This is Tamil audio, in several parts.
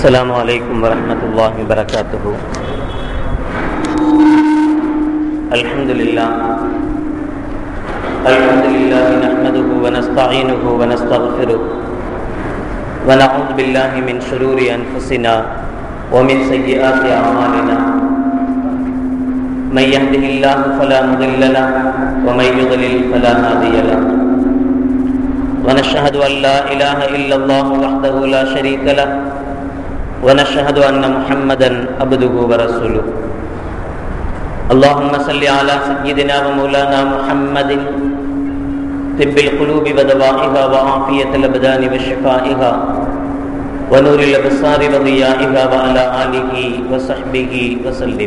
السلام عليكم ورحمة الله وبركاته الحمد لله الحمد لله نحمده ونستعينه ونستغفره ونعوذ بالله من شرور أنفسنا ومن سيئات أعمالنا من يهده الله فلا مضل له ومن يضلل فلا هادي له ونشهد أن لا إله إلا الله وحده لا شريك له ونشهد أن محمدا عبده ورسوله اللهم صل على سيدنا ومولانا محمد طب القلوب ودوائها وعافية الأبدان وشفائها ونور الأبصار وضيائها وعلى آله وصحبه وسلم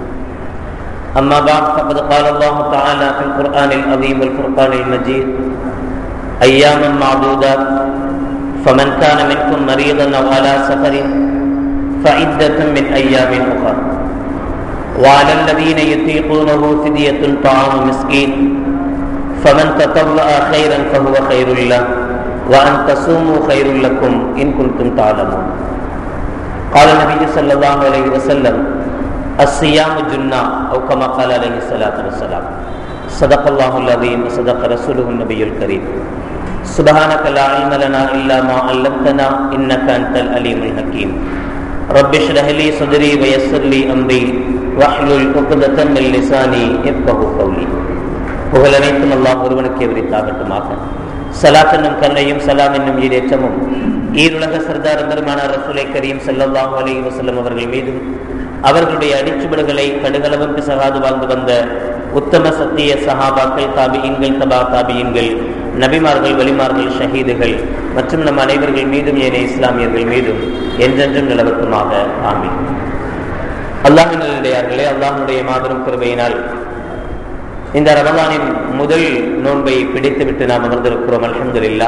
أما بعد فقد قال الله تعالى في القرآن العظيم والفرقان المجيد أياما معدودات فمن كان منكم مريضا أو على سفر فعدة من أيام أخرى وعلى الذين يطيقونه فدية طعام مسكين فمن تطوع خيرا فهو خير له وأن تصوموا خير لكم إن كنتم تعلمون قال النبي صلى الله عليه وسلم الصيام جنة أو كما قال عليه الصلاة والسلام صدق الله العظيم وصدق رسوله النبي الكريم سبحانك لا علم لنا إلا ما علمتنا إنك أنت العليم الحكيم رب اشرح لي صدري ويسر لي أمري واحلل عقدة من لساني يفقهوا قولي புகழ் அனைத்தும் அல்லாஹ் ஒருவனுக்கே விரித்தாகட்டுமாக சலாத் என்னும் கருணையும் சலாம் என்னும் ஈடேற்றமும் ஈருலக சர்தார் பெருமானார் ரசூலை கரீம் ஸல்லல்லாஹு அலைஹி வஸல்லம் அவர்கள் மீதும் அவர்களுடைய அடிச்சுவடுகளை கடுகளவும் பிசகாது வாழ்ந்து வந்த உத்தம சத்திய சஹாபாக்கள் தாபியின்கள் தபா தாபியின்கள் நபிமார்கள் வலிமார்கள் ஷஹீதுகள் மற்றும் நம் அனைவர்கள் மீதும் ஏனைய இஸ்லாமியர்கள் மீதும் என்றென்றும் நிலவட்டுமாக ஆமீன் அல்லாஹின் நல்லடியார்களே அல்லாஹனுடைய மாபெரும் கிருபையினால் இந்த ரமலானின் முதல் நோன்பை பிடித்துவிட்டு நாம் அமர்ந்திருக்கிறோம் அலமதுல்லா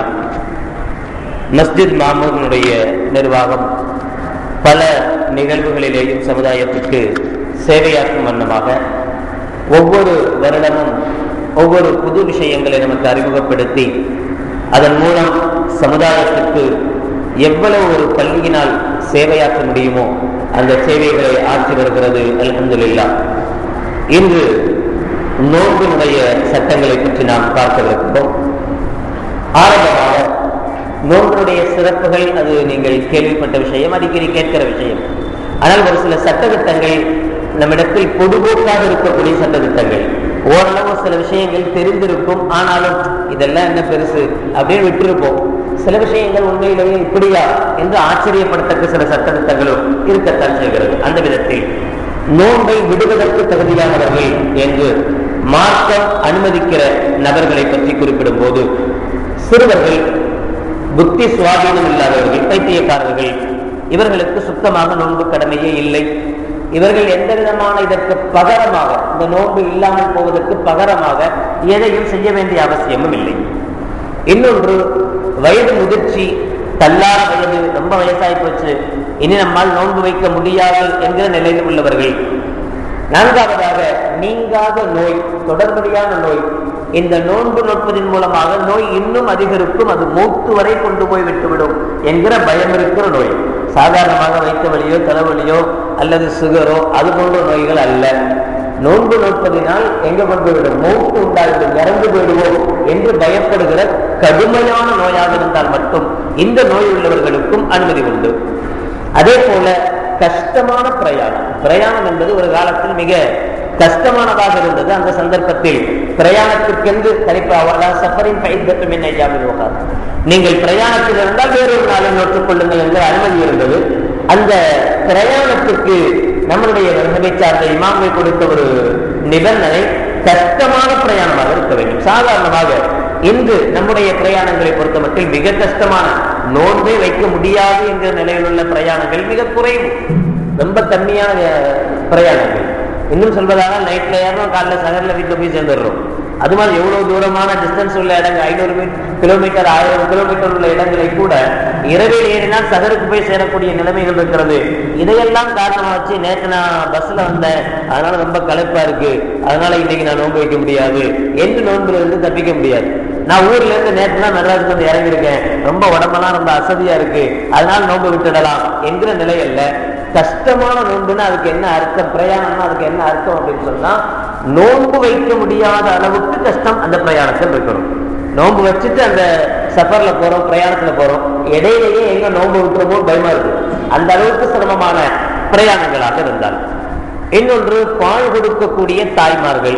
மஸ்ஜித் மாமூனுடைய நிர்வாகம் பல நிகழ்வுகளிலேயும் சமுதாயத்துக்கு சேவையாற்றும் வண்ணமாக ஒவ்வொரு வருடமும் ஒவ்வொரு புது விஷயங்களை நமக்கு அறிமுகப்படுத்தி அதன் மூலம் சமுதாயத்துக்கு எவ்வளவு ஒரு கல்வியினால் சேவையாற்ற முடியுமோ அந்த சேவைகளை ஆற்றி வருகிறது அலமதுல்லா இன்று நோன்பினுடைய சட்டங்களை பற்றி நாம் பார்க்கவிருக்கிறோம் ஆரம்பமாக நோன்பினுடைய சிறப்புகள் அது நீங்கள் கேள்விப்பட்ட விஷயம் அடிக்கடி கேட்கிற விஷயம் ஆனால் ஒரு சில சட்டத்திட்டங்கள் நம்மிடத்தில் பொதுபோக்காக இருக்கக்கூடிய சட்டத்திட்டங்கள் ஓரளவு சில விஷயங்கள் தெரிந்திருக்கும் ஆனாலும் இதெல்லாம் என்ன பெருசு அப்படின்னு விட்டிருப்போம் சில விஷயங்கள் உண்மையிலேயே இப்படியா என்று ஆச்சரியப்படத்தக்க சில சட்டத்திட்டங்களும் இருக்கத்தான் செய்கிறது அந்த விதத்தில் நோன்பை விடுவதற்கு தகுதியானவர்கள் என்று மார்க்கம் அனுமதிக்கிற நபர்களை பற்றி குறிப்பிடும் போது சிறுவர்கள் புத்தி சுவாதீனம் இல்லாதவர்கள் பைத்தியக்காரர்கள் இவர்களுக்கு சுத்தமாக நோன்பு கடமையே இல்லை இவர்கள் எந்த விதமான இதற்கு பகரமாக இந்த நோன்பு இல்லாமல் போவதற்கு பகரமாக எதையும் செய்ய வேண்டிய அவசியமும் இல்லை இன்னொன்று வயது முதிர்ச்சி தள்ளாத வயது ரொம்ப வயசாகி போச்சு இனி நம்மால் நோன்பு வைக்க முடியாது என்கிற நிலையில் உள்ளவர்கள் நான்காவதாக நீங்காத நோய் தொடர்படியான நோய் இந்த நோன்பு நோட்பதின் மூலமாக நோய் இன்னும் அதிகரிக்கும் அது மூத்து வரை கொண்டு போய் விட்டுவிடும் என்கிற பயம் இருக்கிற நோய் சாதாரணமாக வைத்த வலியோ தலைவலியோ அல்லது சுகரோ அது போன்ற நோய்கள் அல்ல நோன்பு நோட்பதினால் எங்க கொண்டு விடும் மூக்கு உண்டாகிடும் இறந்து போயிடுவோம் என்று பயப்படுகிற கடுமையான நோயாக இருந்தால் மட்டும் இந்த நோய் உள்ளவர்களுக்கும் அனுமதி உண்டு அதே போல கஷ்டமான பிரயாணம் பிரயாணம் என்பது ஒரு காலத்தில் மிக கஷ்டமானதாக இருந்தது அந்த சந்தர்ப்பத்தில் பிரயாணத்திற்கென்று தனிப்பாக சஃபரின் பயிர்கட்டும் என்ன ஜாமீன் நீங்கள் பிரயாணத்தில் இருந்தால் வேறொரு நாளில் நோட்டுக் கொள்ளுங்கள் என்ற அனுமதி இருந்தது அந்த பிரயாணத்திற்கு நம்மளுடைய மரபை சார்ந்த இமாமை கொடுத்த ஒரு நிபந்தனை கஷ்டமான பிரயாணமாக இருக்க வேண்டும் சாதாரணமாக இன்று நம்முடைய பிரயாணங்களை பொறுத்தமட்டில் மிக கஷ்டமான நோன்பே வைக்க முடியாது என்கிற நிலையில் உள்ள பிரயாணங்கள் மிக குறைவு ரொம்ப கம்மியான பிரயாணங்கள் இன்னும் சொல்வதாக நைட்ல ஏறணும் காலைல சகர்ல வீட்டில் போய் சேர்ந்துடுறோம் அது மாதிரி எவ்வளவு தூரமான டிஸ்டன்ஸ் உள்ள இடங்கள் ஐநூறு கிலோமீட்டர் ஆயிரம் கிலோமீட்டர் உள்ள இடங்களை கூட இரவில் ஏறினால் சகருக்கு போய் சேரக்கூடிய நிலைமைகள் இருக்கிறது இதையெல்லாம் காரணமா வச்சு நேற்று நான் பஸ்ல வந்தேன் அதனால ரொம்ப களைப்பா இருக்கு அதனால இன்னைக்கு நான் நோன்பு வைக்க முடியாது என்று நோன்புல இருந்து தப்பிக்க முடியாது நான் ஊர்ல இருந்து நேற்று தான் மெட்ராஸுக்கு வந்து இறங்கியிருக்கேன் ரொம்ப உடம்பெல்லாம் ரொம்ப அசதியா இருக்கு அதனால நோன்பு விட்டுடலாம் என்கிற நிலை அல்ல கஷ்டமான நோன்புன்னா அதுக்கு என்ன அர்த்தம் பிரயாணம்னா அதுக்கு என்ன அர்த்தம் அப்படின்னு சொன்னா நோன்பு வைக்க முடியாத அளவுக்கு கஷ்டம் அந்த பிரயாணத்தில் இருக்கணும் நோன்பு வச்சுட்டு அந்த சஃபர்ல போறோம் பிரயாணத்துல போறோம் இடையிலேயே எங்க நோன்பு விட்டுறமோ பயமா இருக்கு அந்த அளவுக்கு சிரமமான பிரயாணங்களாக இருந்தால் இன்னொன்று பால் கொடுக்கக்கூடிய தாய்மார்கள்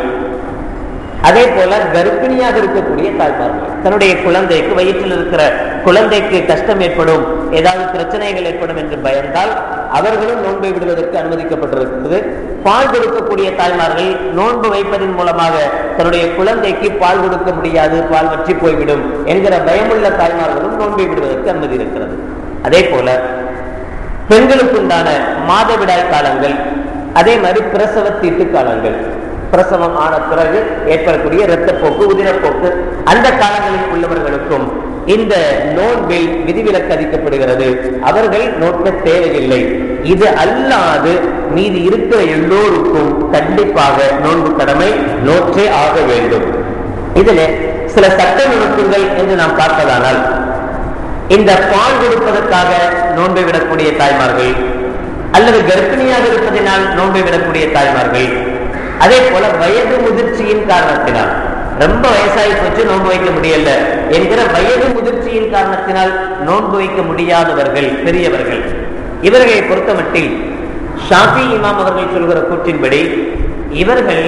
அதே போல கர்ப்பிணியாக இருக்கக்கூடிய தாய்மார்கள் தன்னுடைய குழந்தைக்கு வயிற்றில் இருக்கிற குழந்தைக்கு கஷ்டம் ஏற்படும் ஏதாவது பிரச்சனைகள் ஏற்படும் என்று பயந்தால் அவர்களும் நோன்பை விடுவதற்கு அனுமதிக்கப்பட்டிருக்கிறது பால் கொடுக்கக்கூடிய தாய்மார்கள் நோன்பு வைப்பதன் மூலமாக தன்னுடைய குழந்தைக்கு பால் கொடுக்க முடியாது பால் வற்றி போய்விடும் என்கிற பயமுள்ள தாய்மார்களும் நோன்பை விடுவதற்கு அனுமதி இருக்கிறது அதே போல பெண்களுக்குண்டான மாதவிடாய் காலங்கள் அதே மாதிரி பிரசவ தீட்டு காலங்கள் பிரசவம் ஆன பிறகு ஏற்படக்கூடிய இரத்தப்போக்கு உதிரப்போக்கு அந்த காலங்களில் உள்ளவர்களுக்கும் இந்த நோன்பில் விதிவிலக்கு அளிக்கப்படுகிறது அவர்கள் நோக்க தேவையில்லை இது அல்லாது மீதி இருக்கிற எல்லோருக்கும் கண்டிப்பாக நோன்பு கடமை நோற்றே ஆக வேண்டும் இதுல சில சட்ட நுணுக்கங்கள் என்று நாம் பார்ப்பதானால் இந்த பால் கொடுப்பதற்காக நோன்பை விடக்கூடிய தாய்மார்கள் அல்லது கர்ப்பிணியாக இருப்பதனால் நோன்பை விடக்கூடிய தாய்மார்கள் அதே போல வயது முதிர்ச்சியின் காரணத்தினால் ரொம்ப வயசாகி போச்சு நோன்பு வைக்க முடியல என்கிற வயது முதிர்ச்சியின் காரணத்தினால் நோன்பு வைக்க முடியாதவர்கள் பெரியவர்கள் இவர்களை பொறுத்தமட்டில் ஷாஃபி இமாம் அவர்கள் சொல்கிற கூற்றின்படி இவர்கள்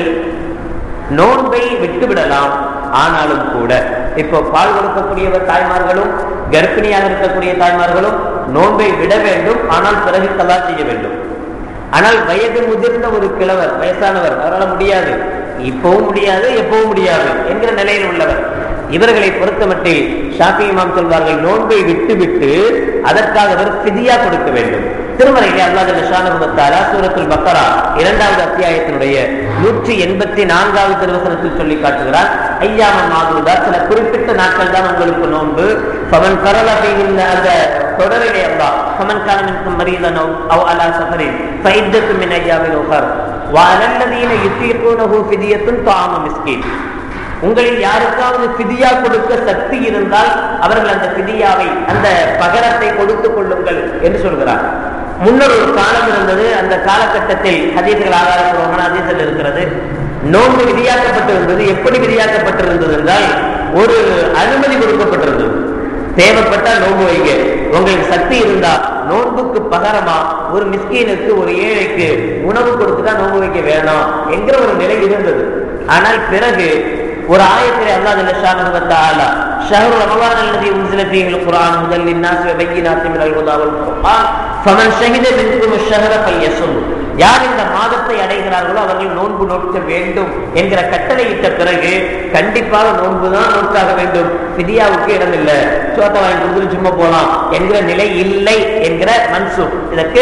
நோன்பை விட்டுவிடலாம் ஆனாலும் கூட இப்போ பால் கொடுக்கக்கூடியவர் தாய்மார்களும் கர்ப்பிணியாக இருக்கக்கூடிய தாய்மார்களும் நோன்பை விட வேண்டும் ஆனால் பிறகு கலா செய்ய வேண்டும் ஆனால் வயது முதிர்ந்த ஒரு கிழவர் வயசானவர் அவரால் முடியாது இப்பவும் முடியாது எப்பவும் முடியாது என்கிற நிலையில் உள்ளவர் இவர்களை பொறுத்தமட்டில் ஷாஃபி இமாம் சொல்வார்கள் நோன்பை விட்டு விட்டு அதற்காக அவர் பிதியா கொடுக்க வேண்டும் திருமலையிலே அல்லாஹ் ஷானகுமத்தாரா சூரத்துல் பக்கரா இரண்டாவது அத்தியாயத்தினுடைய நூற்றி எண்பத்தி நான்காவது திருவசனத்தில் சொல்லி காட்டுகிறார் ஐயாமன் மாதுதா சில குறிப்பிட்ட நாட்கள் தான் உங்களுக்கு நோன்பு பவன் கரல பெய்கின்ற அந்த தொடரிலே அல்லா பமன் காலமின்கும் மரியதனோ அவ் அலா சஃபரின் ஃபைத்தத்து மின் ஐயாவில் உகர் வாலல்லதீன யுத்தீர்கூனஹு ஃபிதியத்துன் தாம மிஸ்கீன் உங்களில் யாருக்காவது பிதியா கொடுக்க சக்தி இருந்தால் அவர்கள் அந்த பிதியாவை அந்த பகரத்தை கொடுத்துக் கொள்ளுங்கள் என்று சொல்கிறார் முன்னர் ஒரு காலம் இருந்தது அந்த காலகட்டத்தில் ஹதீசுகள் ஆதாரப்பூர்வமான ஹதீசல் இருக்கிறது நோன்பு விதியாக்கப்பட்டிருந்தது எப்படி விதியாக்கப்பட்டிருந்தது என்றால் ஒரு அனுமதி கொடுக்கப்பட்டிருந்தது தேவைப்பட்டால் நோன்பு வைங்க உங்களுக்கு சக்தி இருந்தா நோன்புக்கு பகரமா ஒரு மிஸ்கீனுக்கு ஒரு ஏழைக்கு உணவு கொடுத்துட்டா நோன்பு வைக்க வேணாம் என்கிற ஒரு நிலை இருந்தது ஆனால் பிறகு ஒரு ஆயத்திலே அல்லாஹ் ஜல்ல ஷானஹு வ தஆலா ஷஹ்ரு ரமலான் அல்லதி உன்சில ஃபீஹி அல்-குர்ஆன் ஹுதல் லின்-நாஸ் வ பையினாத்தின் மினல் ஹுதா வல் குர்ஆன் ஃபமன் ஷஹித மின்கும் அஷ்-ஷஹ்ர ஃபல்யஸும் யார் இந்த மாதத்தை அடைகிறார்களோ அவர்கள் நோன்பு நோக்க வேண்டும் என்கிற கட்டளையிட்ட பிறகு கண்டிப்பாக நோன்பு தான் நோக்காக வேண்டும் பிதியாவுக்கு இடம் இல்லை சோத்த வாங்கி கொடுத்துட்டு சும்மா போலாம் என்கிற நிலை இல்லை என்கிற மன்சூப் இதற்கு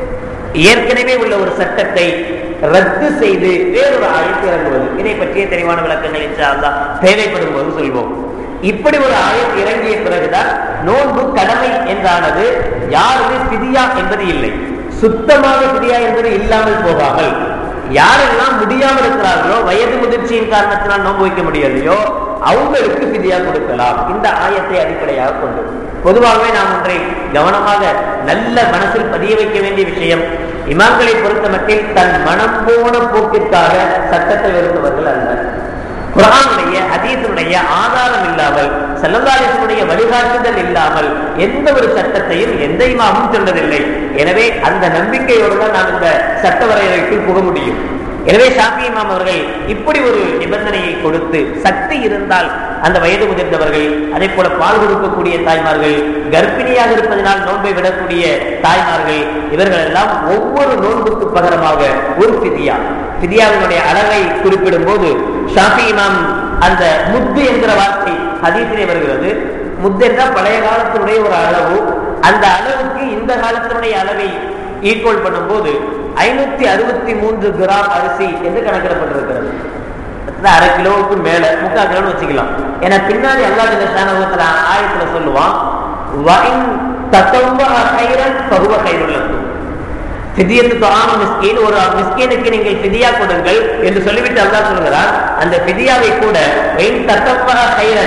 ஏற்கனவே உள்ள ஒரு சட்டத்தை ரத்து செய்து வேறொரு ஆயத்து இறங்குவது இதை பற்றிய தெளிவான விளக்கங்கள் இன்ஷா அல்லாஹ் தேவைப்படும் போது சொல்வோம் இப்படி ஒரு ஆயத்து இறங்கிய பிறகுதான் நோன்பு கடமை என்றானது யாருமே பிதியா என்பது இல்லை சுத்தமாக பிதியா என்பது இல்லாமல் போகாமல் யாரெல்லாம் முடியாமல் இருக்கிறார்களோ வயது முதிர்ச்சியின் காரணத்தினால் நோன்பு வைக்க முடியலையோ அவங்களுக்கு பிதியா கொடுக்கலாம் இந்த ஆயத்தை அடிப்படையாக கொண்டு பொதுவாகவே நாம் ஒன்றை கவனமாக நல்ல மனசில் பதிய வைக்க வேண்டிய விஷயம் இமாம்களை பொறுத்த மட்டில் தன் மனம் போன போக்கிற்காக சட்டத்தை வெறுத்தவர்கள் அல்ல குரானுடைய ஹதீஸுடைய ஆதாரம் இல்லாமல் செல்லந்தாலிசனுடைய வழிகாட்டுதல் இல்லாமல் எந்த ஒரு சட்டத்தையும் எந்த இமாமும் சொன்னதில்லை எனவே அந்த நம்பிக்கையோடு தான் நாம் இந்த சட்ட வரையறைக்குள் புக முடியும் எனவே ஷாஃபி இமாம் அவர்கள் இப்படி ஒரு நிபந்தனையை கொடுத்து சக்தி இருந்தால் அந்த வயது முதிர்ந்தவர்கள் அதே போல பால் கொடுக்கக்கூடிய தாய்மார்கள் கர்ப்பிணியாக இருப்பதனால் நோன்பை விடக்கூடிய தாய்மார்கள் இவர்கள் எல்லாம் ஒவ்வொரு நோன்புக்கு பகரமாக ஒரு பிதியா பிதியாவினுடைய அளவை குறிப்பிடும் போது ஷாஃபி இமாம் அந்த முத்து என்கிற வார்த்தை ஹதீஸிலே வருகிறது முத்து என்றால் பழைய காலத்தினுடைய ஒரு அளவு அந்த அளவுக்கு இந்த காலத்தினுடைய அளவை ஈக்குவல் பண்ணும்போது ஐநூத்தி அறுபத்தி மூன்று கிராம் அரிசி என்று கணக்கிடப்பட்டிருக்கிறது அதாவது அரை கிலோவுக்கு மேல முக்கால் கிலோன்னு வச்சுக்கலாம் ஏன்னா பின்னாடி அல்லாஹ் சாணகத்துல ஆயத்துல சொல்லுவான் வைன் தத்தொன்ப கைரன் பருவ கைருள்ளக்கும் பிதியத்து தாம மிஸ்கீன் ஒரு மிஸ்கீனுக்கு நீங்கள் பிதியா கொடுங்கள் என்று சொல்லிவிட்டு அல்லாஹ் சொல்கிறார் அந்த பிதியாவை கூட வைன் தத்தப்பா கைரன்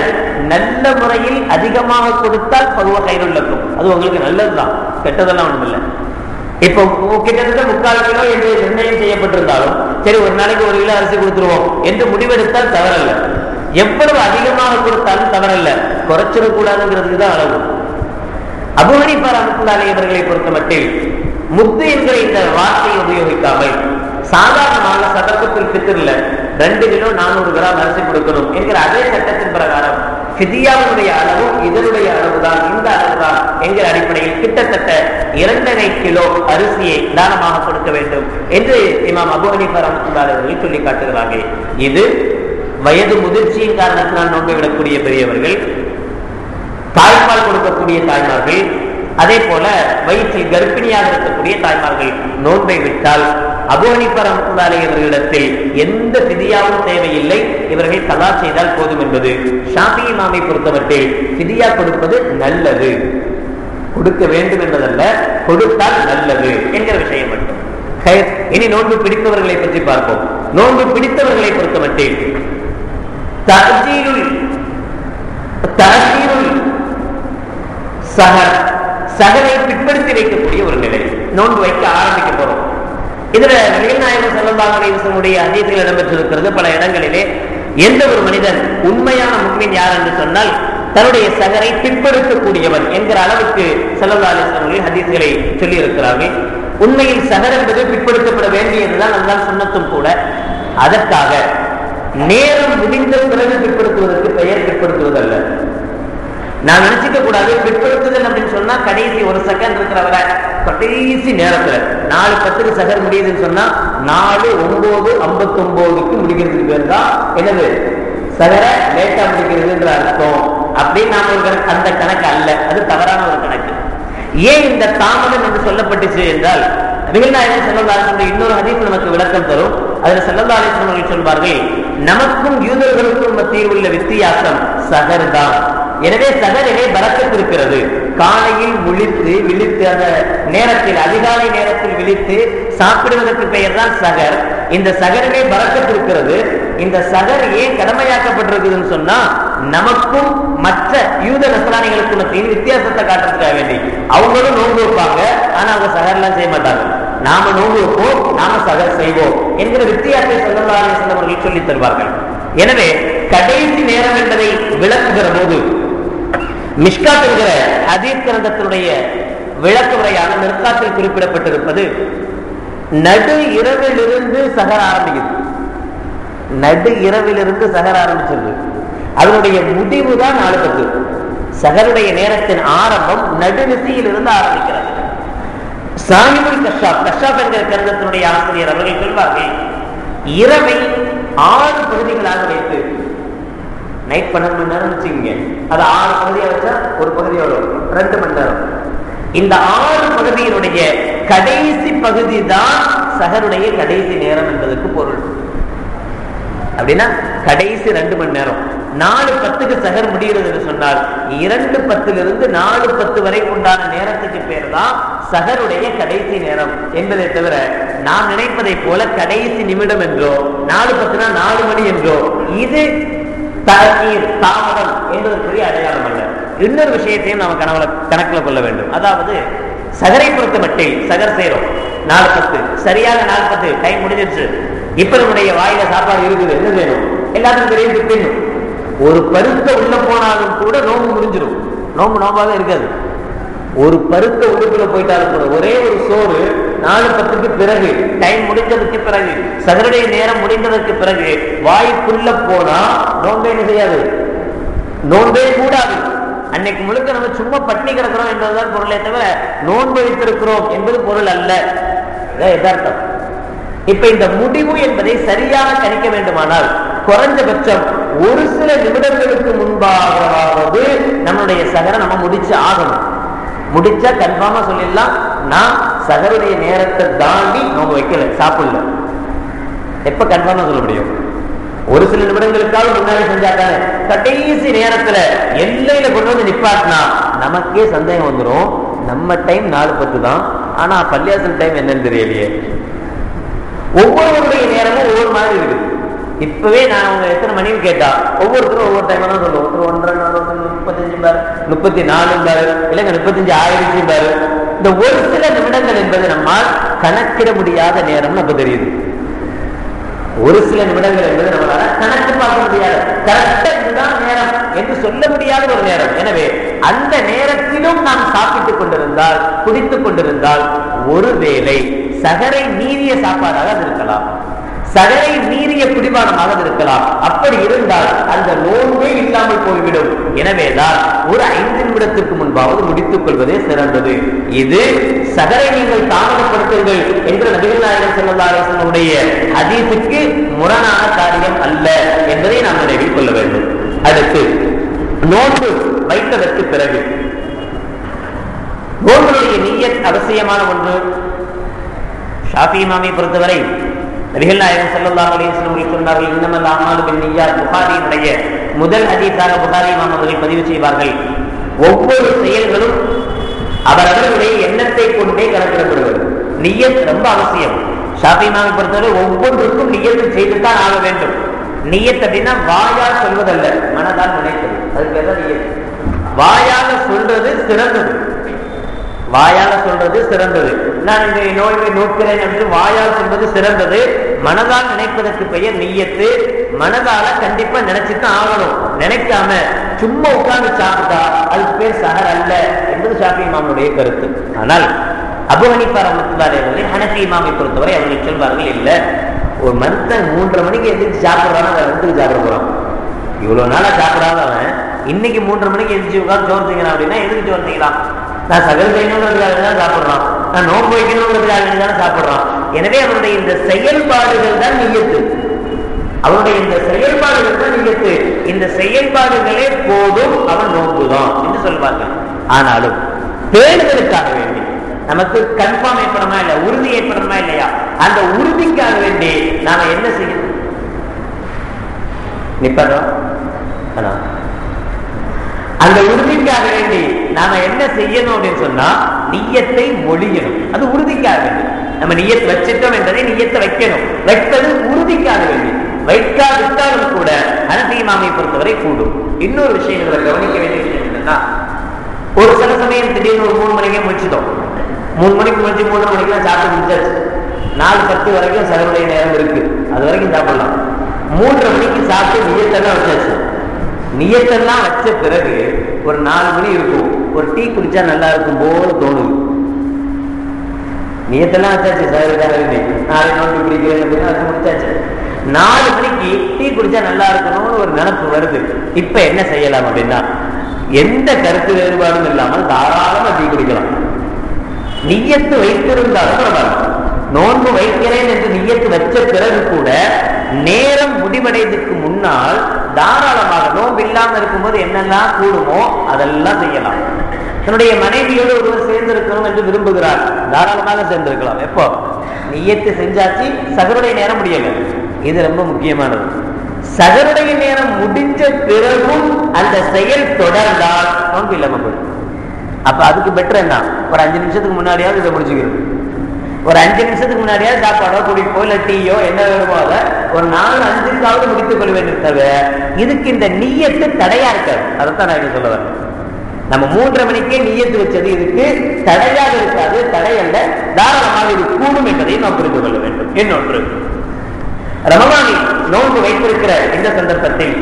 நல்ல முறையில் அதிகமாக கொடுத்தால் பருவ கைருள்ளக்கும் அது உங்களுக்கு நல்லதுதான் கெட்டதெல்லாம் ஒண்ணும் இல்லை இப்போ கிட்டத்தட்ட முக்கால் கிலோ என்று நிர்ணயம் செய்யப்பட்டிருந்தாலும் சரி ஒரு நாளைக்கு ஒரு கிலோ அரிசி கொடுத்துருவோம் என்று முடிவெடுத்தால் தவறல்ல எவ்வளவு அதிகமாக கொடுத்தாலும் தவறல்ல குறைச்சிடக்கூடாதுங்கிறதுக்கு தான் அளவு அபுஹனிப்பா ரஹமத்துல்லாஹி அவர்களை பொறுத்த மட்டில் முத்து என்கிற இந்த வார்த்தையை உபயோகிக்காமல் சாதாரணமாக சதக்கத்தில் பித்திரில் ரெண்டு கிலோ நானூறு கிராம் அரிசி கொடுக்கணும் என்கிற அதே சட்டத்தின் பிரகாரம் ஃபிதியாவுடைய அளவும் இதனுடைய அளவுதான் இந்த அளவுதான் என்கிற அடிப்படையில் கிட்டத்தட்ட இரண்டரை கிலோ அரிசியை தானமாக கொடுக்க வேண்டும் என்று இமாம் அபு ஹனீஃபா ரஹமத்துல்லாஹி அவர்கள் சொல்லி காட்டுகிறார்கள் இது வயது முதிர்ச்சியின் காரணத்தினால் நோன்பை விடக்கூடிய பெரியவர்கள் தாய்ப்பால் கொடுக்கக்கூடிய தாய்மார்கள் அதே போல வயிற்றில் கர்ப்பிணியாக இருக்கக்கூடிய தாய்மார்கள் நோன்பை விட்டால் அபோனிப்பரமுதாலே இவர்களிடத்தில் எந்த பிதியாவும் தேவையில்லை இவர்கள் கலா செய்தால் போதும் என்பது ஷாபி இமாமை பொறுத்தவற்றில் பிதியா கொடுப்பது நல்லது கொடுக்க வேண்டும் என்பதல்ல கொடுத்தால் நல்லது என்கிற விஷயம் மட்டும் ஹைர், இனி நோன்பு பிடித்தவர்களை பற்றி பார்ப்போம் நோன்பு பிடித்தவர்களை பொறுத்தமட்டில் தஜீருள் தஜீருள் சகர் சகரை பிற்படுத்தி வைக்கக்கூடிய ஒரு நிலை நோன்பு வைக்க ஆரம்பிக்க போறோம் இதுல நபிகள்நாயகம் ஸல்லல்லாஹு அலைஹி வஸல்லுடைய ஹதீஸில் இடம்பெற்றிருக்கிறது பல இடங்களிலே எந்த ஒரு மனிதன் உண்மையான முக்மின் யார் என்று சொன்னால் தன்னுடைய சகரை பிற்படுத்தக்கூடியவன் என்கிற அளவுக்கு ஸல்லல்லாஹு அலைஹி வஸல்லம் ஹதீஸ்களை சொல்லி இருக்கிறார்கள் உண்மையில் சகர் என்பது பிற்படுத்தப்பட வேண்டியதுதான் அதுதான் சுண்ணத்தும் கூட அதற்காக நேரம் முடிந்த பிறகு பிற்படுத்துவதற்கு பெயர் பிற்படுத்துவதல்ல நான் நினைச்சுக்க கூடாது பிற்படுத்துதல் அப்படின்னு சொன்னா கடைசி ஒரு செகண்ட் இருக்கிறவரை கடைசி நேரத்துல நாலு பத்துக்கு சகர் முடியுதுன்னு சொன்னா நாலு ஒன்பது ஐம்பத்தி ஒன்பதுக்கு முடிக்கிறதுக்கு பேர் தான் என்னது சகர லேட்டா முடிக்கிறதுன்ற அர்த்தம் அப்படின்னு நாம ஒரு கணக்கு அந்த கணக்கு அல்ல அது தவறான ஒரு கணக்கு ஏன் இந்த தாமதம் என்று சொல்லப்பட்டுச்சு என்றால் நபிகள்நாயகம் செல்லல்லாசனுடைய இன்னொரு ஹதீஸ் நமக்கு விளக்கம் தரும் அதில் செல்லல்லாசன் அவர்கள் சொல்வார்கள் நமக்கும் யூதர்களுக்கும் மத்தியில் உள்ள வித்தியாசம் சகர் தான் எனவே சகரிலே பறக்கத்து இருக்கிறது காலையில் முழித்து விழித்து அந்த நேரத்தில் அதிகாலை நேரத்தில் விழித்து சாப்பிடுவதற்கு பெயர் தான் சகர் இந்த சகரிலே பறக்கத்து இருக்கிறது இந்த சகர் ஏன் கடமையாக்கப்பட்டிருக்குதுன்னு சொன்னா நமக்கும் மற்ற யூத நசராணிகளுக்கு மத்தியில் வித்தியாசத்தை காட்டுறதுக்காக வேண்டி அவங்களும் நோன்பு வைப்பாங்க ஆனா அவங்க சகர்லாம் செய்ய மாட்டாங்க நாம நோன்பு வைப்போம் நாம சகர் செய்வோம் என்கிற வித்தியாசத்தை சொல்லலாம் அவர்கள் சொல்லித் தருவார்கள் எனவே கடைசி நேரம் என்பதை விளக்குகிற போது மிஷ்காத் என்கிற அதீத் கிரந்தத்தினுடைய விளக்க உரையான மிர்காத்தில் குறிப்பிடப்பட்டிருப்பது நடு இரவிலிருந்து சகர் ஆரம்பிக்குது நடு இரவிலிருந்து சகர் ஆரம்பிச்சது அதனுடைய முடிவு தான் நாலு பத்து சகருடைய நேரத்தின் ஆரம்பம் நடுநிசையில் இருந்து ஆரம்பிக்கிறது சாஹிபுல் கஷாப் கஷாப் என்கிற கிரந்தத்தினுடைய ஆசிரியர் அவர்கள் சொல்வார்கள் இரவை ஆறு பகுதிகளாக வைத்து நைட் பன்னெண்டு மணி நேரம் வச்சுக்கோங்க அது ஆறு பகுதியா வச்சா ஒரு பகுதி எவ்வளவு ரெண்டு மணி நேரம் இந்த ஆறு பகுதியினுடைய கடைசி பகுதி தான் சகருடைய கடைசி நேரம் என்பதற்கு பொருள் அப்படின்னா கடைசி ரெண்டு மணி நேரம் நாலு பத்துக்கு சகர் முடிகிறது என்று சொன்னால் இரண்டு பத்திலிருந்து நாலு பத்து வரை உண்டான நேரத்துக்கு பேர் தான் சகருடைய கடைசி நேரம் என்பதை தவிர நாம் நினைப்பதை போல கடைசி நிமிடம் என்றோ நாலு பத்துனா நாலு மணி என்றோ இது தரீர் தாமதம் என்பதற்குரிய அடையாளம் அல்ல இன்னொரு விஷயத்தையும் நாம கனவுல கணக்குல கொள்ள வேண்டும் அதாவது சகரை பொறுத்த மட்டில் சகர் செய்யறோம் நாலு பத்து சரியாக நாலு பத்து டைம் முடிஞ்சிருச்சு இப்ப நம்முடைய வாயில சாப்பாடு இருக்குது என்ன செய்யணும் எல்லாத்துக்கும் தெரியும் தின்னும் ஒரு பருத்த உள்ள போனாலும் கூட நோம்பு முடிஞ்சிடும் நோம்பு நோம்பாக இருக்காது ஒரு பருத்த உள்ளுக்குள்ள போயிட்டாலும் கூட ஒரே ஒரு சோறு நாலு பத்துக்கு பிறகு டைம் முடிந்ததுக்கு பிறகு சகருடைய நேரம் முடிந்ததற்கு பிறகு வாய்ப்புள்ள போனா நோம்பே என்ன செய்யாது நோன்பே கூடாது அன்னைக்கு முழுக்க நம்ம சும்மா பட்டினி கிடக்கிறோம் என்பதுதான் பொருளே தவிர நோன்பு வைத்திருக்கிறோம் என்பது பொருள் அல்ல இதான் யதார்த்தம் இப்ப இந்த முடிவு என்பதை சரியாக கணிக்க வேண்டுமானால் குறைஞ்சபட்சம் ஒரு சில நிமிடங்களுக்கு முன்பாகவாவது நம்மளுடைய சகரை நம்ம முடிச்சு ஆகணும் முடிச்சா கன்ஃபார்மா சொல்லிடலாம் நான் சகருடைய நேரத்தை தாண்டி நோம்பு வைக்கல சாப்பிடல எப்ப கன்ஃபார்மா சொல்ல முடியும் ஒரு சில நிமிடங்களுக்காக முன்னாடி செஞ்சாத்தானே கடைசி நேரத்துல எல்லையில கொண்டு வந்து நிப்பாட்டினா நமக்கே சந்தேகம் வந்துடும் நம்ம டைம் நாலு பத்து தான் ஆனா பள்ளியாசல் டைம் என்னன்னு தெரியலையே ஒவ்வொருவருடைய நேரமும் ஒவ்வொரு மாதிரி இருக்குது இப்பவே நான் அவங்க எத்தனை மணின்னு கேட்டா ஒவ்வொருத்தரும் ஒவ்வொரு டைம் தான் சொல்லுவோம் ஒருத்தர் ஒன்றரை நாள் ஒருத்தர் முப்பத்தஞ்சு பாரு முப்பத்தி நாலு பாரு இல்லைங்க முப்பத்தஞ்சு ஆயிரத்தி பாரு இந்த ஒரு சில நிமிடங்கள் என்பது நம்மால் கணக்கிட முடியாத நேரம் நமக்கு தெரியுது ஒரு சில நிமிடங்கள் என்பது நம்மளால கணக்கு பார்க்க முடியாது கரெக்டா இதுதான் நேரம் என்று சொல்ல முடியாத ஒரு நேரம் எனவே அந்த நேரத்திலும் நாம் சாப்பிட்டுக் கொண்டிருந்தால் குடித்துக் கொண்டிருந்தால் ஒருவேளை சகரை மீறிய சாப்பாடாக அது இருக்கலாம் சகரை மீறிய குடிபானமாக அது இருக்கலாம் அப்படி இருந்தால் அந்த நோன்பே இல்லாமல் போய்விடும் எனவேதான் ஒரு ஐந்து நிமிடத்திற்கு முன்பாவது முடித்துக் கொள்வதே சிறந்தது இது சகரை நீங்கள் தாமதப்படுத்துங்கள் என்று நபிகள் நாயகன் செல்லல்லாருடைய அதீசுக்கு முரணான காரியம் அல்ல என்பதை நாம் நினைவில் கொள்ள வேண்டும் அடுத்து நோன்பு வைத்ததற்கு பிறகு நோன்புடைய நீயத் அவசியமான ஒன்று ஷாஃபி இமாமை பொறுத்தவரை நபிகள் நாயகம் ஸல்லல்லாஹு அலைஹி வஸல்லம் அவர்கள் சொன்னார்கள் இன்னமல் அமாலு பின் நிய்யாத் புகாரியினுடைய முதல் ஹதீஸாக புகாரி இமாம் அவர்கள் பதிவு செய்வார்கள் ஒவ்வொரு செயல்களும் அவரவர்களுடைய எண்ணத்தை கொண்டே கணக்கிடப்படுவது நியத் ரொம்ப அவசியம் ஷாஃபி இமாமை பொறுத்தவரை ஒவ்வொன்றுக்கும் நியத்து செய்துதான் ஆக வேண்டும் நியத் அப்படின்னா வாயால் சொல்வதல்ல மனதால் நினைப்பது அது பேர் தான் நியத் வாயால சொல்றது சிறந்தது வாயால சொல்றது சிறந்தது நான் இந்த நோயை நோக்கிறேன் என்று வாயால் சொல்வது சிறந்தது மனதால் நினைப்பதற்கு பெயர் நீயத்து மனதால கண்டிப்பா நினைச்சுதான் ஆகணும் நினைக்காம சும்மா உட்கார்ந்து சாப்பிட்டா அதுக்கு பேர் சஹர் அல்ல என்பது ஷாஃபி இமாமுடைய கருத்து ஆனால் அபு ஹனீஃபா ரஹ்மத்துல்லாஹி அவர்கள் ஹனஃபி இமாமை பொறுத்தவரை அவர்கள் சொல்வார்கள் இல்ல ஒரு மனுஷன் மூன்றரை மணிக்கு எந்திரிச்சு சாப்பிடுறான்னு அதை ரெண்டுக்கு சாப்பிட போறான் இவ்வளவு நாளா சாப்பிடாத அவன் இன்னைக்கு மூன்றரை மணிக்கு எந்திரிச்சு உட்கார்ந்து சோறு திங்கிறான் அப்படின்னா எதுக்கு சோறு திங்கலாம் நான் சகல் செய்யணுங்கிறதுக்காக தான் சாப்பிடுறான் நான் நோன்பு வைக்கணுங்கிறதுக்காக தான் சாப்பிடுறான் எனவே அவனுடைய இந்த செயல்பாடுகள் தான் நியத்து அவனுடைய இந்த செயல்பாடுகள் தான் நியத்து இந்த செயல்பாடுகளே போதும் அவன் நோன்புதான் என்று சொல்வார்கள் ஆனாலும் பேணுதலுக்காக வேண்டி நமக்கு கன்ஃபார்ம் ஏற்படுமா இல்ல உறுதி ஏற்படுமா இல்லையா அந்த உறுதிக்காக வேண்டி நாம என்ன செய்யணும் நிப்பறோம் ஆனா அந்த உறுதிக்காக வேண்டி நாம என்ன செய்யணும் அப்படின்னு சொன்னா நியத்தை மொழியணும் அது உறுதிக்காக வேண்டி நம்ம நியத் வச்சிட்டோம் என்பதை நியத்தை வைக்கணும் வைப்பது உறுதிக்காக வேண்டி வைக்காவிட்டாலும் கூட அனசி மாமியை பொறுத்தவரை கூடும் இன்னொரு விஷயம் இதுல கவனிக்க வேண்டிய விஷயம் என்னன்னா ஒரு சில சமயம் திடீர்னு ஒரு மூணு மணிக்கே முடிச்சிட்டோம் மூணு மணிக்கு முடிச்சு மூணு மணிக்கெல்லாம் சாப்பிட்டு முடிச்சாச்சு நாலு பத்து வரைக்கும் சகருடைய நேரம் இருக்கு அது வரைக்கும் சாப்பிடலாம் மூன்றரை மணிக்கு சாப்பிட்டு நியத்தெல்லாம் வச்சாச்சு நியத்தெல்லாம் வச்ச பிறகு ஒரு நாலு மணி இருக்கும் ஒரு டீ குடிச்சா நல்லா இருக்கும் போல தோணுது நியத்தெல்லாம் வச்சாச்சு சகருக்காக நாலு நோட்டு குடிக்கிறேன் அப்படின்னு வச்சு முடிச்சாச்சு நாலு மணிக்கு டீ குடிச்சா நல்லா இருக்கணும்னு ஒரு நினப்பு வருது இப்ப என்ன செய்யலாம் அப்படின்னா எந்த கருத்து வேறுபாடும் இல்லாமல் தாராளமா டீ குடிக்கலாம் நியத்து வைத்திருந்தாலும் பரவாயில்ல நோன்பு வைக்கிறேன் என்று நியத்து வச்ச பிறகு கூட நேரம் முடிவடைவதற்கு முன்னால் தாராளமாக நோன்பு இல்லாம இருக்கும்போது என்னெல்லாம் கூடுமோ அதெல்லாம் செய்யலாம் தன்னுடைய மனைவியோடு ஒருவர் சேர்ந்திருக்கணும் என்று விரும்புகிறார் தாராளமாக சேர்ந்திருக்கலாம் எப்போ நியத்து செஞ்சாச்சு சகருடைய நேரம் முடியல இது ரொம்ப முக்கியமானது சகருடைய நேரம் முடிஞ்ச பிறகும் அந்த செயல் தொடர்ந்தால் நோன்பு இல்லாம போயிடும் அப்ப அதுக்கு பெட்டர் என்ன ஒரு அஞ்சு நிமிஷத்துக்கு முன்னாடியாவது இதை முடிச்சுக்கிறது ஒரு அஞ்சு நிமிஷத்துக்கு முன்னாடியாவது சாப்பாடோ குடிப்போ இல்ல டீயோ என்ன வேணுமோ அதை ஒரு நாலு அஞ்சுக்காவது முடித்துக் கொள்ள வேண்டும் தவிர இதுக்கு இந்த நீயத்து தடையா இருக்காது அதைத்தான் நான் இங்க சொல்ல வரேன் நம்ம மூன்றரை மணிக்கே நீயத்து வச்சது இதுக்கு தடையாக இருக்காது தடை அல்ல தாராளமாக இது கூடும் என்பதை நாம் புரிந்து கொள்ள வேண்டும் இன்னொன்று ரமலானில் நோன்பு வைத்திருக்கிற இந்த சந்தர்ப்பத்தில்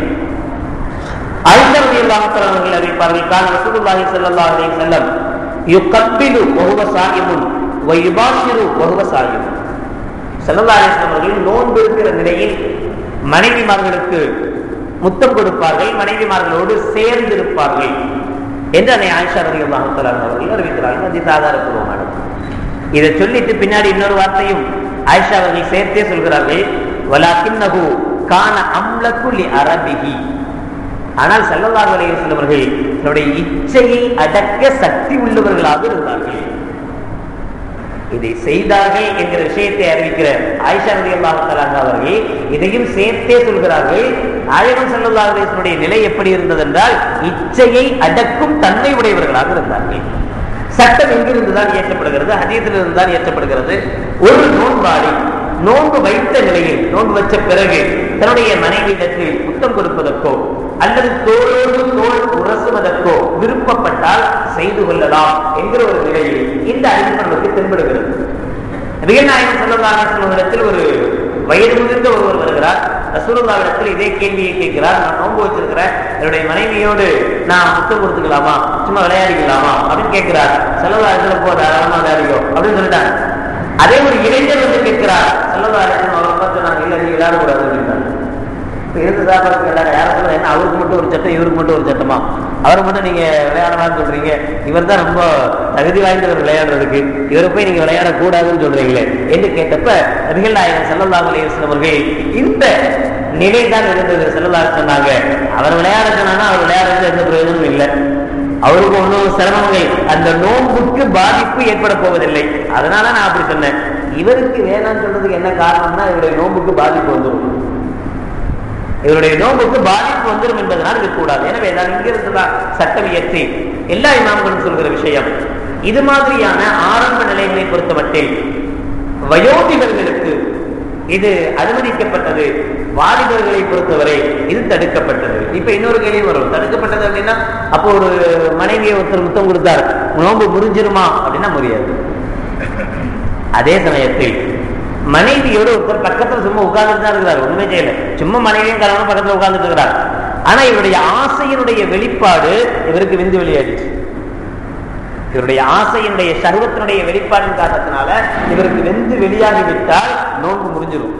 அவர்கள் அறிவிப்பார்கள் கால ரசூலுல்லாஹி ஸல்லல்லாஹு அலைஹி வஸல்லம் யுகப்பிலு வஹுவ சாயிமுன் வ யுபாஷிரு வஹுவ சாயிம் ஸல்லல்லாஹு அலைஹி வஸல்லம் அவர்கள் நோன்பு இருக்கிற நிலையில் மனைவிமார்களுக்கு முத்தம் கொடுப்பார்கள் மனைவிமார்களோடு சேர்ந்திருப்பார்கள் என்று அன்னை ஆயிஷா ரலியல்லாஹு தஆலா அவர்கள் அறிவிக்கிறார்கள் அது ஆதாரப்பூர்வமானது இதை சொல்லிட்டு பின்னாடி இன்னொரு வார்த்தையும் ஆயிஷா அவர்கள் சேர்த்தே சொல்கிறார்கள் வலாக்கின்னஹு கான அம்லக்கு லி அரபிஹி ஆனால் செல்லல்லாஹு அலைஹி வஸல்லம் அவர்கள் தன்னுடைய இச்சையை அடக்க சக்தி உள்ளவர்களாக இருந்தார்கள் இதை செய்தார்கள் என்கிற விஷயத்தை அறிவிக்கிற ஆயிஷா ரலியல்லாஹு தஆலா அவர்கள் இதையும் சேர்த்தே சொல்கிறார்கள் நாயகம் ஸல்லல்லாஹு அலைஹி வஸல்லம் நிலை எப்படி இருந்தது என்றால் இச்சையை அடக்கும் தன்மை உடையவர்களாக இருந்தார்கள் சட்டம் எங்கிருந்து தான் இயற்றப்படுகிறது ஹதீஸிலிருந்து தான் இயற்றப்படுகிறது ஒரு நோன்பாளி நோன்பு வைத்த நிலையில் நோன்பு வச்ச பிறகு தன்னுடைய மனைவியிடத்தில் முத்தம் கொடுப்பதற்கோ அல்லது தோளோடு தோல் உரசுவதற்கோ விருப்பப்பட்டால் செய்து கொள்ளலாம் என்கிற ஒரு நிலையில் இந்த அறிவிப்பு நமக்கு தென்படுகிறது நபிகள்நாயகம் ஸல்லல்லாஹு இடத்தில் ஒரு வயது முதிர்ந்த ஒருவர் வருகிறார் ரசூலுல்லாவிடத்தில் இதே கேள்வியை கேட்கிறார் நான் நோன்பு வச்சிருக்கிறேன் என்னுடைய மனைவியோடு நான் முத்தம் கொடுத்துக்கலாமா சும்மா விளையாடிக்கலாமா அப்படின்னு கேட்கிறார் செல்லல்லா போ தாராளமா விளையாடிக்கோ அப்படின்னு சொல்லிட்டாங்க அதே ஒரு இளைஞர் வந்து கேட்கிறார் செல்லல்லா அவரை பார்த்து நாங்கள் இல்லை நீ விளையாடக்கூடாது அப்படின்றாங்க இப்ப இருந்து சாப்பாடு கேட்டாங்க யாரும் சொல்ல என்ன அவருக்கு மட்டும் ஒரு சட்டம் இவருக்கு மட்டும் ஒரு சட்டமா அவரை மட்டும் நீங்க விளையாடலாம்னு சொல்றீங்க இவர் தான் ரொம்ப தகுதி வாய்ந்தவர் விளையாடுறதுக்கு இவரை போய் நீங்க விளையாடக்கூடாதுன்னு சொல்றீங்களே என்று கேட்டப்ப நபிகள் நாயகன் செல்லல்லாஹு அலைஹி வஸல்லம் அவர்கள் இந்த நிலை தான் இருந்தது செல்லல்லாஹு சொன்னாங்க அவர் விளையாட சொன்னா அவர் விளையாடுறது எந்த பிரயோஜனமும் இல்லை அவருக்கு ஒன்றும் சிரமங்கள் அந்த நோன்புக்கு பாதிப்பு ஏற்பட போவதில்லை அதனால நான் அப்படி சொன்னேன் இவருக்கு வேணாம்னு சொல்றதுக்கு என்ன காரணம்னா இவருடைய நோன்புக்கு பாதிப்பு வந்துடும் இவருடைய நோம்புக்கு பாதிப்பு வந்துடும் என்பதனால் இது கூடாது எனவே நான் இங்கிருந்துதான் சட்டம் இயற்றி எல்லா இமாம்களும் சொல்கிற விஷயம் இது மாதிரியான ஆரம்ப நிலைகளை பொறுத்தமட்டில் வயோதிகர்களுக்கு இது அனுமதிக்கப்பட்டது வாலிபர்களை பொறுத்தவரை இது தடுக்கப்பட்டது இப்ப இன்னொரு கேள்வி வரும் தடுக்கப்பட்டது அப்படின்னா அப்போ ஒரு மனைவியை ஒருத்தர் முத்தம் கொடுத்தார் நோன்பு முறிஞ்சிருமா அப்படின்னா முடியாது அதே சமயத்தில் மனைவியோடு ஒருத்தர் பக்கத்துல சும்மா உட்கார்ந்துட்டு தான் இருக்கிறார் ஒண்ணுமே செய்யல சும்மா மனைவியும் கணவனும் பக்கத்துல உட்கார்ந்துட்டு இருக்கிறார் ஆனா இவருடைய ஆசையினுடைய வெளிப்பாடு இவருக்கு விந்து வெளியாடிச்சு இவருடைய ஆசையினுடைய சர்வத்தினுடைய வெளிப்பாடின் காரணத்தினால இவருக்கு வெந்து வெளியாகி விட்டால் நோன்பு முடிஞ்சிடும்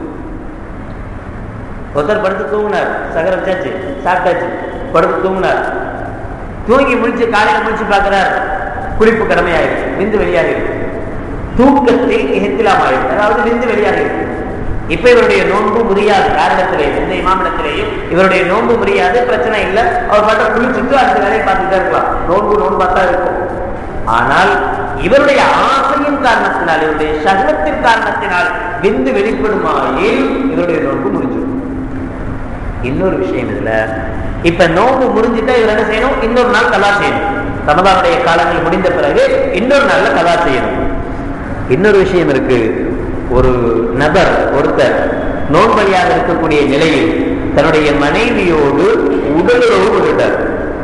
ஒருத்தர் படுத்து தூங்கினார் சகர வச்சாச்சு சாப்பிட்டாச்சு படுத்து தூங்கினார் தூங்கி முடிச்சு காலையில முடிச்சு பார்க்கிறார் குளிப்பு கடமையாயிருக்கு விந்து வெளியாகிருக்கு தூக்கத்தில் இஹத்திலாம் ஆயிருக்கு அதாவது விந்து வெளியாகிருக்கு இப்ப இவருடைய நோன்பு முடியாது காரணத்திலே இந்த இமாமிடத்திலேயும் இவருடைய நோன்பு முடியாது பிரச்சனை இல்லை அவர் பாட்ட குளிச்சுட்டு அடுத்த வேலையை பார்த்துட்டே இருக்கலாம் நோன்பு நோன்பு தான் இருக்கும் ஆனால் இவருடைய ஆசையின் காரணத்தினால் இவருடைய சகலத்தின் காரணத்தினால் விந்து வெளிப்படுமாயில் இவருடைய நோன்பு முடிஞ்சிடும் இன்னொரு விஷயம் இதுல இப்ப நோன்பு முடிஞ்சுட்டா இவர் என்ன செய்யணும் இன்னொரு நாள் கலா செய்யணும் ரமதானுடைய காலங்கள் முடிந்த பிறகு இன்னொரு நாள்ல கலா செய்யணும் இன்னொரு விஷயம் இருக்கு ஒரு நபர் ஒருத்தர் நோன்பலியாக இருக்கக்கூடிய நிலையில் தன்னுடைய மனைவியோடு உடலுறவு கொண்டுட்டார்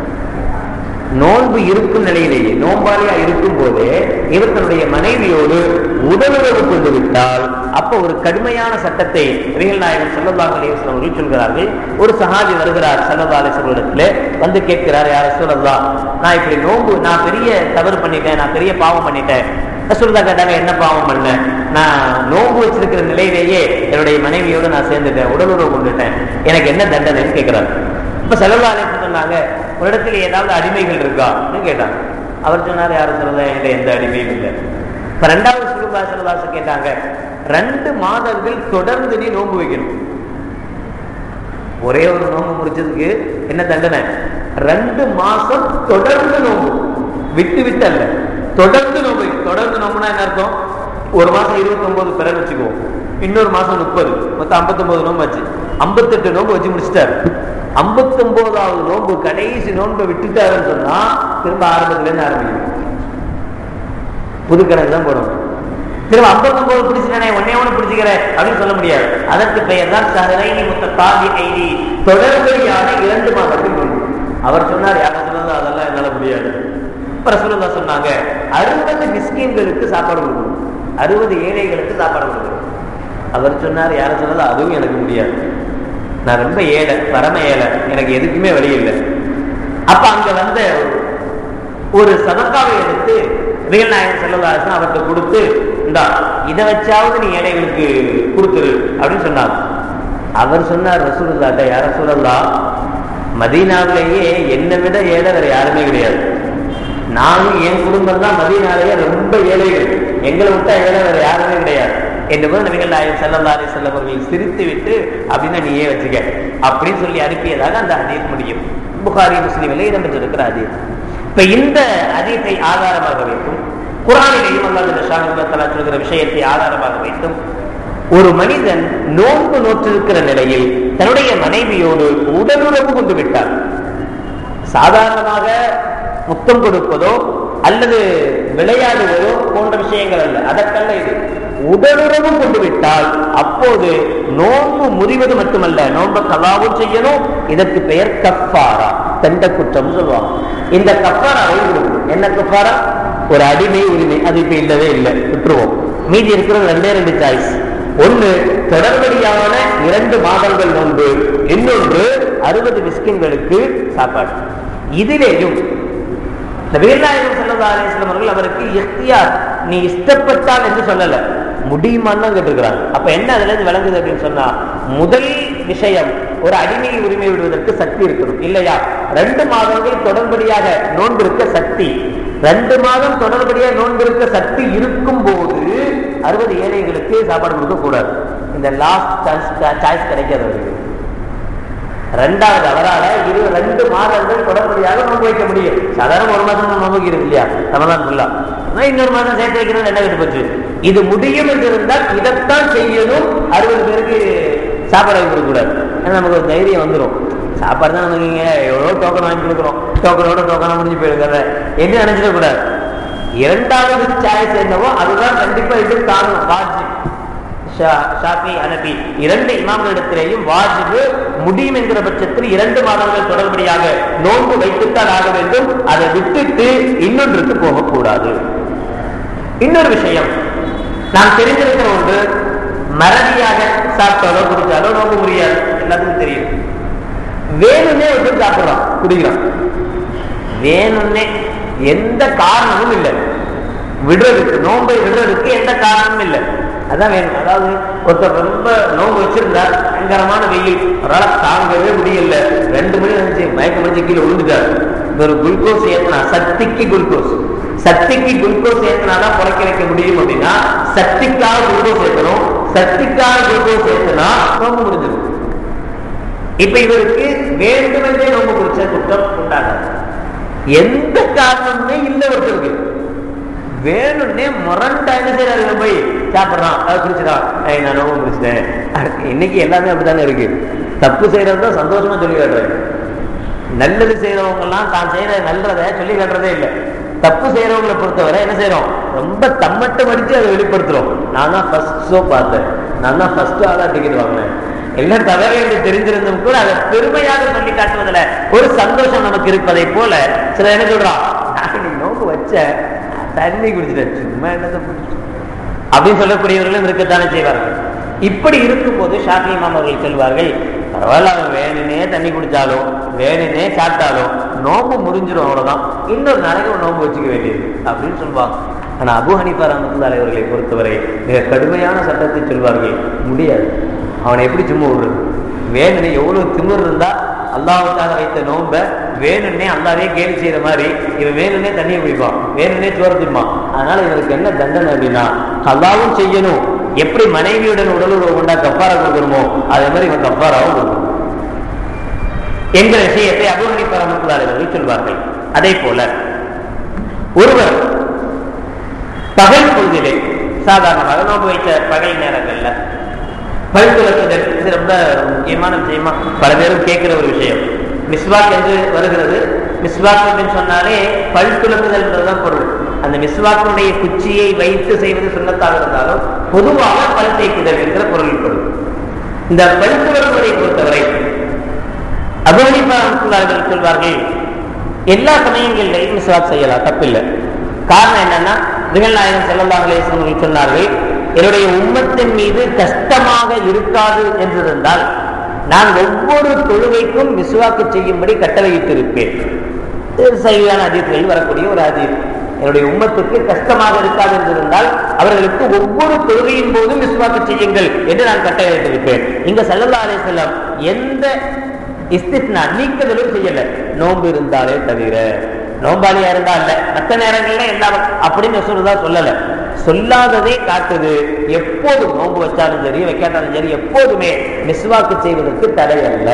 நோன்பு இருக்கும் நிலையிலேயே நோம்பாளியா இருக்கும் போதே இவர் தன்னுடைய மனைவியோடு உடலுறவு கொண்டு விட்டால் அப்ப ஒரு கடுமையான சட்டத்தை நபிகள் நாயகன் சல்லல்லாஹு அலைஹி வஸல்லம் அவர்கள் சொல்கிறார்கள் ஒரு சஹாபி வருகிறார் சல்லல்லாஹு அலைஹி வஸல்லம் இடத்துல வந்து கேட்கிறார் யார் ரசூலல்லாஹ் நான் இப்படி நோன்பு நான் பெரிய தவறு பண்ணிட்டேன் நான் பெரிய பாவம் பண்ணிட்டேன் ரசூலுல்லாஹ் கேட்டாங்க என்ன பாவம் பண்ண நான் நோன்பு வச்சிருக்கிற நிலையிலேயே என்னுடைய மனைவியோடு நான் சேர்ந்துட்டேன் உடலுறவு கொண்டுட்டேன் எனக்கு என்ன தண்டனைன்னு கேட்கிறார் இப்ப செலவு சொன்னாங்க ஒரு இடத்துல ஏதாவது அடிமைகள் இருக்கா கேட்டாங்க அவர் சொன்னார் யாரும் சொல்லல என்கிட்ட எந்த அடிமையும் இல்லை இப்ப ரெண்டாவது சுருபா செலவாச கேட்டாங்க ரெண்டு மாதங்கள் தொடர்ந்து நீ நோன்பு வைக்கணும் ஒரே ஒரு நோன்பு முடிச்சதுக்கு என்ன தண்டனை ரெண்டு மாசம் தொடர்ந்து நோன்பு விட்டு விட்டு அல்ல தொடர்ந்து நோன்பு தொடர்ந்து நோம்புனா என்ன அர்த்தம் ஒரு மாசம் இருபத்தி ஒன்பது பிறகு வச்சுக்குவோம் இன்னொரு மாசம் முப்பது மொத்தம் ஐம்பத்தொன்பது நோன்பு வச்சு ஐம்பத்தெட்டு நோன்பு வச்சு முடிச்சிட்டாரு ஐம்பத்தொன்பதாவது நோன்பு கடைசி நோன்பை விட்டுட்டாருன்னு சொன்னா திரும்ப ஆரம்பத்துல இருந்து ஆரம்பிக்கணும் புது கணக்கு தான் போடணும் திரும்ப ஐம்பத்தொன்பது பிடிச்சிட்டேனே ஒன்னே ஒண்ணு பிடிச்சிக்கிறேன் அப்படின்னு சொல்ல முடியாது அதற்கு பெயர் தான் சஹரைனி முத்த தாதி ஐதி தொடர்படியான இரண்டு மாதத்தில் நோன்பு அவர் சொன்னார் யாரும் சொன்னது அதெல்லாம் என்னால முடியாது பிரசுரதா சொன்னாங்க அறுபது மிஸ்கின்களுக்கு சாப்பாடு கொடுக்கணும் அறுபது ஏழைகளுக்கு சாப்பாடு கொடுக்கணும் அவர் சொன்னார் யாரும் சொன்னது அதுவும் எனக்கு முடியாது நான் ரொம்ப ஏழை பரம ஏழை எனக்கு எதுக்குமே வழி இல்லை அப்ப அங்க வந்த ஒரு சதக்காவை எடுத்து ரியல் நாயகன் செல்லதாசன் அவர்கிட்ட கொடுத்து இந்தா இதை வச்சாவது நீ ஏழைகளுக்கு கொடுத்துரு அப்படின்னு சொன்னாங்க அவர் சொன்னார் ரசூலுல்லாட்ட யார சூழல்லா மதீனாவிலேயே என்னை விட ஏழை வேற யாருமே கிடையாது நானும் என் குடும்பம் தான் மதீனாலேயே ரொம்ப ஏழைகள் எங்களை விட்டா ஏழை வேற யாருமே கிடையாது என்று போது நபிகள் நாயகம் செல்லல்லா அலி செல்லம் அவர்கள் சிரித்து விட்டு அப்படின்னா நீயே வச்சுக்க அப்படின்னு சொல்லி அனுப்பியதாக அந்த அதீத் முடியும் புகாரி முஸ்லீமில் இடம்பெற்றிருக்கிற அதீத் இப்ப இந்த அதீத்தை ஆதாரமாக வைத்தும் குரானிலேயும் அல்லாஹ் சொல்கிற விஷயத்தை ஆதாரமாக வைத்தும் ஒரு மனிதன் நோன்பு நோற்றிருக்கிற நிலையில் தன்னுடைய மனைவியோடு உடலுறவு கொண்டு விட்டார் சாதாரணமாக முத்தம் கொடுப்பதோ அல்லது விளையாடுவதோ போன்ற விஷயங்கள் அல்ல அதற்கல்ல இது உடலுறவு கொண்டு விட்டால் அப்போது நோன்பு முறிவது மட்டுமல்ல நோன்பு கலாவும் செய்யணும் இதற்கு பெயர் கஃபாரா தண்ட குற்றம் சொல்லுவாங்க இந்த கஃபாராவை விடுவோம் என்ன கஃபாரா ஒரு அடிமை உரிமை அது இப்ப இல்லவே இல்லை விட்டுருவோம் மீதி இருக்கிறது ரெண்டே ரெண்டு சாய்ஸ் ஒன்று தொடர்படியான இரண்டு மாதங்கள் நோன்பு இன்னொன்று அறுபது மிஸ்கின்களுக்கு சாப்பாடு இதிலேயும் இந்த வீரநாயகம் செல்லதா அலிஸ்லாம் அவர்கள் அவருக்கு இஃப்தியார் நீ இஷ்டப்பட்டால் என்று சொல்லல முடியுமான்னு தான் கேட்டிருக்கிறாங்க அப்ப என்ன அதுல இருந்து விளங்குது அப்படின்னு சொன்னா முதல் விஷயம் ஒரு அடிமை உரிமை விடுவதற்கு சக்தி இருக்கணும் இல்லையா ரெண்டு மாதங்கள் தொடர்படியாக நோன்பு இருக்க சக்தி ரெண்டு மாதம் தொடர்படியாக நோன்பு இருக்க சக்தி இருக்கும் போது அறுபது ஏழைகளுக்கு சாப்பாடு கொடுக்க கூடாது இந்த லாஸ்ட் சாய்ஸ் கிடைக்காது அவருக்கு ரெண்டாவது அவரால் இரு ரெண்டு மாதங்கள் தொடர்படியாக நோன்பு வைக்க முடியும் சாதாரண ஒரு மாதம் நோன்பு வைக்கிறது இல்லையா ரமதான் ஃபுல்லா இன்னொரு மாதம் சேர்த்து வைக்கிறது என்ன விட்டு போச்சு இது முடியும் என்று இருந்தால் இதைத்தான் செய்யணும் அறுபது பேருக்கு சாப்பாடு வாங்கி கொடுக்கக்கூடாது ஏன்னா நமக்கு ஒரு தைரியம் வந்துடும் சாப்பாடு தான் நமக்கு இங்க எவ்வளோ டோக்கன் வாங்கி கொடுக்குறோம் டோக்கனோட டோக்கனா முடிஞ்சு போயிருக்காங்க என்ன நினைச்சிடக்கூடாது இரண்டாவது சாய்ஸ் என்னவோ அதுதான் கண்டிப்பா இது காரணம் வாஜி ஷாஃபி அனபி இரண்டு இமாம்களிடத்திலேயும் வாஜிபு முடியும் என்கிற பட்சத்தில் இரண்டு மாதங்கள் தொடர்படியாக நோன்பு வைத்துத்தான் ஆக வேண்டும் அதை விட்டுட்டு இன்னொன்றுக்கு போகக்கூடாது இன்னொரு விஷயம் நாம் தெரிந்திருக்கிற ஒன்று மறதியாக சாப்பிட்டாலோ குடிச்சாலோ நோன்பு முடியாது எல்லாத்துக்கும் தெரியும் வேணும்னே வந்து சாப்பிடுறோம் குடிக்கிறோம் வேணும்னே எந்த காரணமும் இல்லை விடுறதுக்கு நோன்பை விடுறதுக்கு எந்த காரணமும் இல்லை அதான் வேணும் அதாவது ஒருத்தர் ரொம்ப நோம்பு வச்சிருந்தார் பயங்கரமான வெயில் அவரால் தாங்கவே முடியல ரெண்டு மணி நினைச்சு மயக்க முடிச்சு கீழே விழுந்துட்டார் ஒரு குளுக்கோஸ் ஏற்றினா சக்திக்கு குளுக்கோஸ் சக்திக்கு குளுக்கோஸ் ஏற்றினாதான் புறக்க வைக்க முடியும் அப்படின்னா சக்திக்காக குளுக்கோஸ் ஏற்றணும் சக்திக்காக குளுக்கோஸ் ஏற்றினா நோம்பு முடிஞ்சிடும் இப்ப இவருக்கு வேண்டுமென்றே நோம்பு குடிச்ச குற்றம் உண்டாகாது எந்த காரணமுமே இல்லை ஒருத்தருக்கு வேணும்னே முரண்டா என்ன செய்யறாரு போய் சாப்பிட்றான் அதை குடிச்சிடான் ஏய் நான் நோம்பு குடிச்சிட்டேன் இன்னைக்கு எல்லாமே அப்படித்தானே இருக்கு தப்பு செய்யறது தான் சந்தோஷமா சொல்லி காட்டுறேன் நல்லது செய்யறவங்க எல்லாம் தான் செய்யற நல்லதை சொல்லி காட்டுறதே இல்லை தப்பு செய்யறவங்களை பொறுத்தவரை என்ன செய்யறோம் ரொம்ப தம்மட்டம் அடிச்சு அதை வெளிப்படுத்துறோம் நான் தான் ஃபர்ஸ்ட் ஷோ பார்த்தேன் நான் தான் ஃபர்ஸ்ட் ஆளா டிக்கெட் வாங்கினேன் எல்லாம் தவறு என்று தெரிஞ்சிருந்தும் கூட அதை பெருமையாக சொல்லி காட்டுவதில் ஒரு சந்தோஷம் நமக்கு இருப்பதை போல சில என்ன சொல்றான் நான் நீ நோக்கு வச்ச தண்ணி குடிச்சிட்டேன் சும்மா என்னத்தை அப்படின்னு சொல்லக்கூடியவர்களும் இருக்கத்தானே செய்வார்கள் இப்படி இருக்கும்போது ஷாஃபி இமாம் அவர்கள் சொல்வார்கள் பரவாயில்ல அவன் வேணுனே தண்ணி குடிச்சாலும் வேணுனே சாப்பிட்டாலும் நோம்பு முறிஞ்சிடும் அவ்வளவுதான் இன்னொரு நாளைக்கு ஒரு நோம்பு வச்சுக்க வேண்டியது அப்படின்னு சொல்லுவாங்க ஆனா அபு ஹனிஃபா ரஹமத்துல்லாஹி அவர்களை பொறுத்தவரை மிக கடுமையான சட்டத்தை சொல்வார்கள் முடியாது அவனை எப்படி சும்மா விடுறது வேணுனே எவ்வளவு திமிர் இருந்தா அல்லாவுக்காக வைத்த நோம்ப வேணும்னே அல்லாவே கேலி செய்யற மாதிரி இவன் வேணும்னே தண்ணியை குடிப்பான் வேணும்னே சோறு திம்பான் அதனால இவனுக்கு என்ன தண்டனை அப்படின்னா அல்லாவும் செய்யணும் எப்படி மனைவியுடன் உடலுறவு கொண்டா கப்பாரா கொடுக்கணுமோ அதே மாதிரி இவன் கப்பாராவும் கொடுக்கணும் என்கிற விஷயத்தை அபுமணி பரமத்துலாளர்கள் சொல்வார்கள் அதே போல ஒருவர் பகல் பொழுதிலே சாதாரணமாக நோம்பு வைத்த பகல் நேரங்கள்ல பல் துலக்குதல் இது ரொம்ப முக்கியமான விஷயமா பல பேரும் கேட்கிற ஒரு விஷயம் மிஸ்வாக் என்று வருகிறது மிஸ்வாக் அப்படின்னு சொன்னாலே பல் துலக்குதல் என்றுதான் பொருள் அந்த மிஸ்வாக்கினுடைய குச்சியை வைத்து செய்வது சுண்ணத்தாக இருந்தாலும் பொதுவாக பல் தேய்க்குதல் என்கிற பொருள் பொருள் இந்த பல் துலக்குவதை பொறுத்தவரை அபோனிப்பாளர்கள் சொல்வார்கள் எல்லா சமயங்களிலையும் மிஸ்வாக் செய்யலாம் தப்பில்லை காரணம் என்னன்னா நிகழ்நாயகம் செல்லல்லா அலேசன் சொன்னார்கள் என்னுடைய உம்மத்தின் மீது கஷ்டமாக இருக்காது என்றிருந்தால் நான் ஒவ்வொரு தொழுகைக்கும் மிஸ்வாக்கு செய்யும்படி கட்டளையிட்டிருப்பேன் சரியான அதீதங்களில் வரக்கூடிய ஒரு அதீத் என்னுடைய உம்மத்துக்கு கஷ்டமாக இருக்காது என்றிருந்தால் அவர்களுக்கு ஒவ்வொரு தொழுகையின் போதும் மிஸ்வாக்கு செய்யுங்கள் என்று நான் கட்டளையிட்டிருப்பேன் இங்க செல்லல்லா அலே செல்லம் எந்த இஸ்தித்னா நீக்குதலும் செய்யல நோன்பு இருந்தாலே தவிர நோம்பாளியா இருந்தா இல்ல மற்ற நேரங்கள்ல எல்லாம் அப்படின்னு சொல்றதா சொல்லல சொல்லாததே காட்டுது எப்போது நோன்பு வச்சாலும் சரி வைக்காட்டாலும் சரி எப்போதுமே மிஸ்வாக்கு செய்வதற்கு தடை அல்ல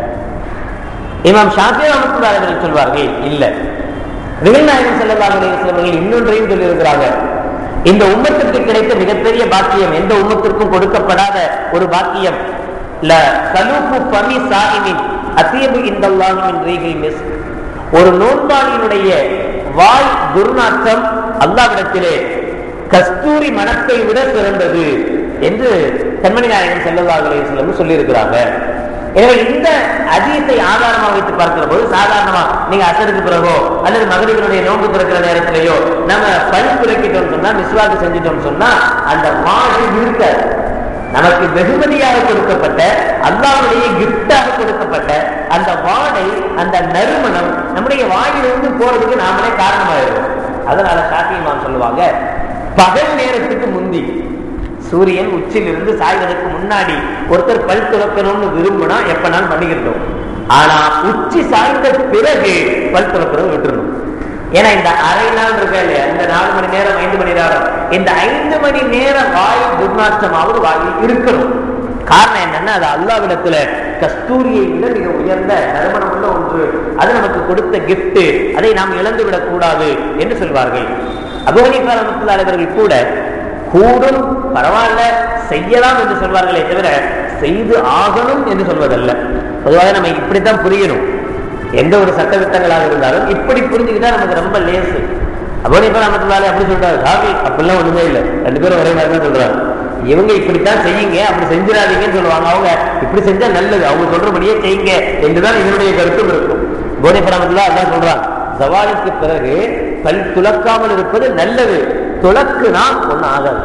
இமாம் ஷாஃபி ரஹமத்துல்லாஹி சொல்வார்கள் இல்ல நிகழ்நாயகம் செல்லவார்கள் இன்னொன்றையும் சொல்லியிருக்கிறாங்க இந்த உம்மத்திற்கு கிடைத்த மிகப்பெரிய பாக்கியம் எந்த உம்மத்திற்கும் கொடுக்கப்படாத ஒரு பாக்கியம் ல சலூப்பு பமி சாஹிமின் அத்தியபு இந்தல்லாஹின் ரீகில் மிஸ் ஒரு நோன்பாளியினுடைய வாய் துர்நாற்றம் அல்லாவிடத்திலே கஸ்தூரி மணத்தை விட சிறந்தது என்று கண்மணி நாயகன் செல்லவாகலை செல்லும் சொல்லி இருக்கிறாங்க எனவே இந்த அதீத்தை ஆதாரமா வைத்து பார்க்கிற போது சாதாரணமா நீங்க அசருக்கு பிறகோ அல்லது மகளிர்களுடைய நோன்பு திறக்கிற நேரத்திலேயோ நம்ம பல் துளைக்கிட்டோம்னு சொன்னா மிஸ்வாக்கு செஞ்சிட்டோம்னு சொன்னா அந்த மாடு இருக்காது நமக்கு வெகுமதியாக கொடுக்கப்பட்ட அல்லாவுடைய கிஃப்டாக கொடுக்கப்பட்ட அந்த வாடை அந்த நறுமணம் நம்முடைய வாயிலிருந்து போறதுக்கு நாமளே காரணமாயிரும் அதனால சாத்தியமான் சொல்லுவாங்க பகல் நேரத்துக்கு முந்தி சூரியன் உச்சிலிருந்து சாய்வதற்கு முன்னாடி ஒருத்தர் பல் துறக்கணும்னு விரும்பினா எப்பனாலும் பண்ணிக்கிட்டோம் ஆனா உச்சி சாய்ந்த பிறகு பல் துறக்கிறது விட்டுறணும் ஏன்னா இந்த அரை நாள் இருக்கா இல்லையா இந்த நாலு மணி நேரம் ஐந்து மணி நேரம் இந்த ஐந்து மணி நேரம் வாய் துர்நாற்றமாவது வாயில் இருக்கணும் காரணம் என்னன்னா அது அல்லாவிடத்துல கஸ்தூரியை விட மிக உயர்ந்த நறுமணம் உள்ள ஒன்று அது நமக்கு கொடுத்த கிஃப்ட் அதை நாம் இழந்து விடக் கூடாது என்று சொல்வார்கள் அபுஹனிஃபா ரஹ்மத்துல்லாஹி அவர்கள் கூட கூடும் பரவாயில்ல செய்யலாம் என்று சொல்வார்களே தவிர செய்து ஆகணும் என்று சொல்வதல்ல பொதுவாக நம்ம இப்படித்தான் புரியணும் எந்த ஒரு சட்ட திட்டங்களாக இருந்தாலும் இப்படி புரிஞ்சுக்கிட்டா நமக்கு ரொம்ப லேசு அப்போ இப்ப நமக்கு அப்படி சொல்றாரு சாமி அப்படிலாம் ஒண்ணுமே இல்லை ரெண்டு பேரும் ஒரே மாதிரி தான் சொல்றாரு இவங்க இப்படித்தான் செய்யுங்க அப்படி செஞ்சிடாதீங்கன்னு சொல்லுவாங்க அவங்க இப்படி செஞ்சா நல்லது அவங்க சொல்றபடியே செய்யுங்க என்றுதான் இதனுடைய கருத்தும் இருக்கும் போனிபராமத்துல அதான் சொல்றாங்க சவாலுக்கு பிறகு பல் துளக்காமல் இருப்பது நல்லது துளக்குனா ஒன்னும் ஆகாது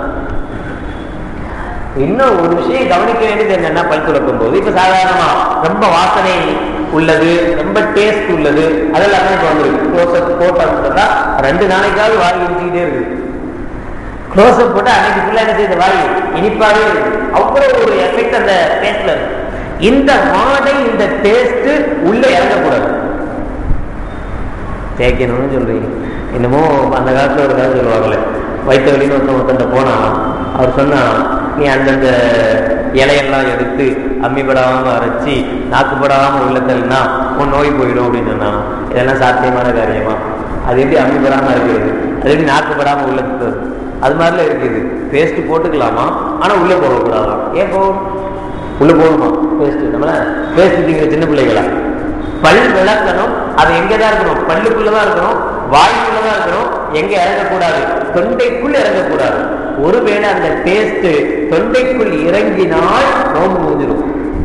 இன்னும் ஒரு விஷயம் கவனிக்க வேண்டியது என்னன்னா பல் துளக்கும் போது இப்ப சாதாரணமா ரொம்ப வாசனை உள்ளது ரொம்ப டேஸ்ட் உள்ளது அதெல்லாம் இப்ப வந்துருக்கு க்ளோஸ்அப் போட்டோம்னு சொன்னா ரெண்டு நாளைக்காவது வாய் இடிச்சுக்கிட்டே இருக்கு க்ளோஸ்அப் போட்டு அன்னைக்கு ஃபுல்லா என்ன செய்யுது வாய் இனிப்பாவே இருக்கு அவ்வளவு ஒரு எஃபெக்ட் அந்த டேஸ்ட்ல இருக்கு இந்த வாடை இந்த டேஸ்ட் உள்ள இறங்கக்கூடாது தேய்க்கணும்னு சொல்றீங்க என்னமோ அந்த காலத்துல ஒரு கதை சொல்லுவாங்கல்ல வயிற்று வலின்னு ஒருத்தன் ஒருத்தன் போனா அவர் சொன்னா நீ அந்தந்த இலையெல்லாம் எடுத்து அம்மிப்படாம அரைச்சி நாக்குப்படாம உள்ளத்தல்னா உன் நோய் போயிடும் அப்படின்னு சொன்னான் இதெல்லாம் சாத்தியமான காரியமா அது எப்படி அம்மிப்படாம இருக்கிறது அது எப்படி நாக்குப்படாம உள்ளத்து அது மாதிரிலாம் இருக்குது பேஸ்ட் போட்டுக்கலாமா ஆனா உள்ள போகக்கூடாதாம் ஏன் போகும் உள்ள போகணுமா பேஸ்ட் நம்மள பேஸ்ட் திங்கிற சின்ன பிள்ளைகளா பல் விளக்கணும் அது எங்கதான் இருக்கணும் பல்லுக்குள்ளதான் இருக்கணும் வாய்க்குள்ளதான் இருக்கணும் எங்க இறங்கக்கூடாது தொண்டைக்குள் இறங்கக்கூடாது ஒருவேளை அந்த டேஸ்ட் தொண்டைக்குள் இறங்கினால் நோம்பு முடிஞ்சிடும்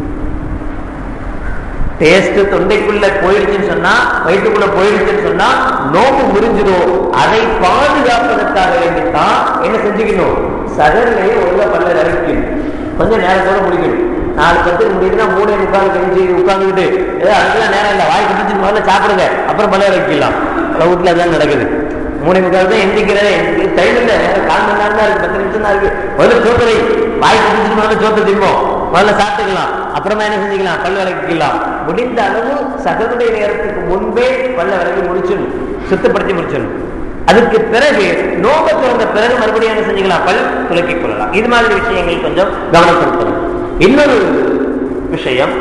டேஸ்ட் தொண்டைக்குள்ள போயிடுச்சுன்னு சொன்னா வயிற்றுக்குள்ள போயிடுச்சுன்னு சொன்னா நோம்பு முறிஞ்சிடும் அதை பாதுகாப்பதற்காக வேண்டித்தான் என்ன செஞ்சுக்கணும் சகலையை ஒழுங்கா பல்ல இறக்கணும் கொஞ்சம் நேரத்தோட முடிக்கணும் நாலு பத்துக்கு முடியுதுன்னா மூணே முக்கால் கழிச்சு உட்காந்துக்கிட்டு ஏதோ அதுக்கெல்லாம் நேரம் இல்லை வாய் பிடிச்சு முதல்ல சாப்பிடுங்க அப்புறம் பல்ல இறக்கிடலாம் வீட்டுல அதான் நடக்குது மூணே முக்கால் தான் எந்திக்கிறதே டைம் இல்லை கால் மணி நேரம் தான் இருக்கு பத்து நிமிஷம் தான் இருக்கு முதல்ல சோத்தரை வாய் பிடிச்சிட்டு முதல்ல சோத்தை திம்போம் முதல்ல சாப்பிட்டுக்கலாம் அப்புறமா என்ன செஞ்சுக்கலாம் பல்ல விளக்கிக்கலாம் முடிந்த அளவு சகனுடைய நேரத்துக்கு முன்பே பல்ல விளக்கி முடிச்சிடணும் சுத்தப்படுத்தி முடிச்சிடணும் அதுக்கு பிறகு நோக்க திறந்த பிறகு மறுபடியும் என்ன செஞ்சுக்கலாம் பல் துலக்கிக் கொள்ளலாம் இது மாதிரி விஷயங்கள் கொஞ்சம் கவனம் செலுத்தணும் இன்னொரு விஷயம்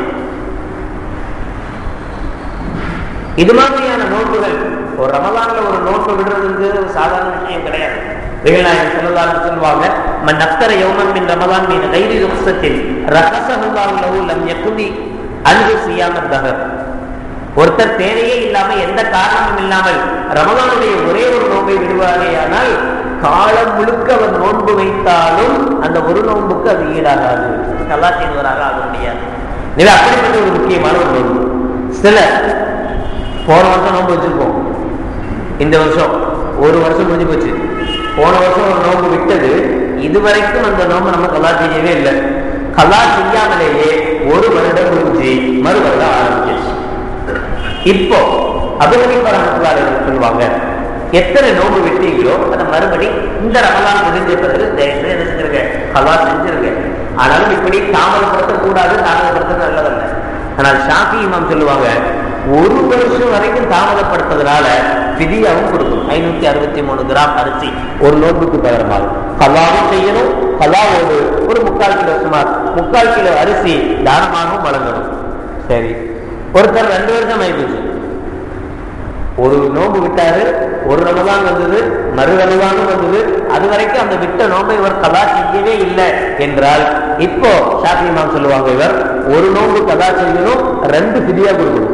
இது மாதிரியான நோட்டுகள் ஒரு ரமலான்ல ஒரு நோட்டு விடுறதுங்கிறது ஒரு சாதாரண விஷயம் கிடையாது வேலாயன் சொல்லலாம் சொல்லுவாங்க மன் அத்தர யௌமன் மின் ரமலான் மீன் கைரி ருக்சத்தில் ரகசஹுல்லாஹு லஹு லம் யகுனி அன்ஹு சியாமத் தஹர் ஒருத்தர் தேவையே இல்லாம எந்த காரணமும் இல்லாமல் ரமலானுடைய ஒரே ஒரு நோன்பை விடுவாரேயானால் காலம் முழுக்க அவர் நோன்பு வைத்தாலும் அந்த ஒரு நோன்புக்கு அது ஈடாகாது நல்லா செய்தவராக ஆக முடியாது இது அப்படிப்பட்ட ஒரு முக்கியமான ஒரு நோன்பு சில போன வருஷம் நோன்பு வச்சிருப்போம் இந்த வருஷம் ஒரு வருஷம் முடிஞ்சு போச்சு போன வருஷம் ஒரு நோன்பு விட்டது இதுவரைக்கும் அந்த நோன்பு நம்ம கலா செய்யவே இல்லை கலா செய்யாமலேயே ஒரு வருடம் முடிஞ்சு மறு வருடம் ஆரம்பிச்சிருச்சு இப்போ அபகரிப்பரமத்துவாரு சொல்லுவாங்க எத்தனை நோன்பு விட்டீங்களோ அதை மறுபடி இந்த ரமலான் முடிஞ்ச பிறகு தயவுசெய்து என்ன செஞ்சிருங்க கலா செஞ்சிருங்க ஆனாலும் இப்படி தாமதப்படுத்த கூடாது தாமதப்படுத்த நல்லதல்ல ஆனால் ஷாஃபி இமாம் சொல்லுவாங்க ஒரு வருஷம் வரைக்கும் தாமதப்படுத்துறதுனால விதியாவும் கொடுக்கும் ஐநூத்தி அறுபத்தி மூணு கிராம் அரிசி ஒரு நோன்புக்கு பகரமாகும் கல்லாவும் செய்யணும் கல்லாவோடு ஒரு முக்கால் கிலோ சுமார் முக்கால் கிலோ அரிசி தானமாகவும் வழங்கணும் சரி ஒருத்தர் ரெண்டு வருஷம் ஆயிடுச்சு ஒரு நோன்பு விட்டாரு ஒரு ரமதான் வந்தது மறு ரமதானும் வந்தது அது வரைக்கும் அந்த விட்ட நோன்பை இவர் கலா செய்யவே இல்லை என்றால் இப்போ ஷாஃபிமான் சொல்லுவாங்க இவர் ஒரு நோன்பு கலா செய்யணும் ரெண்டு பிதியா கொடுக்கணும்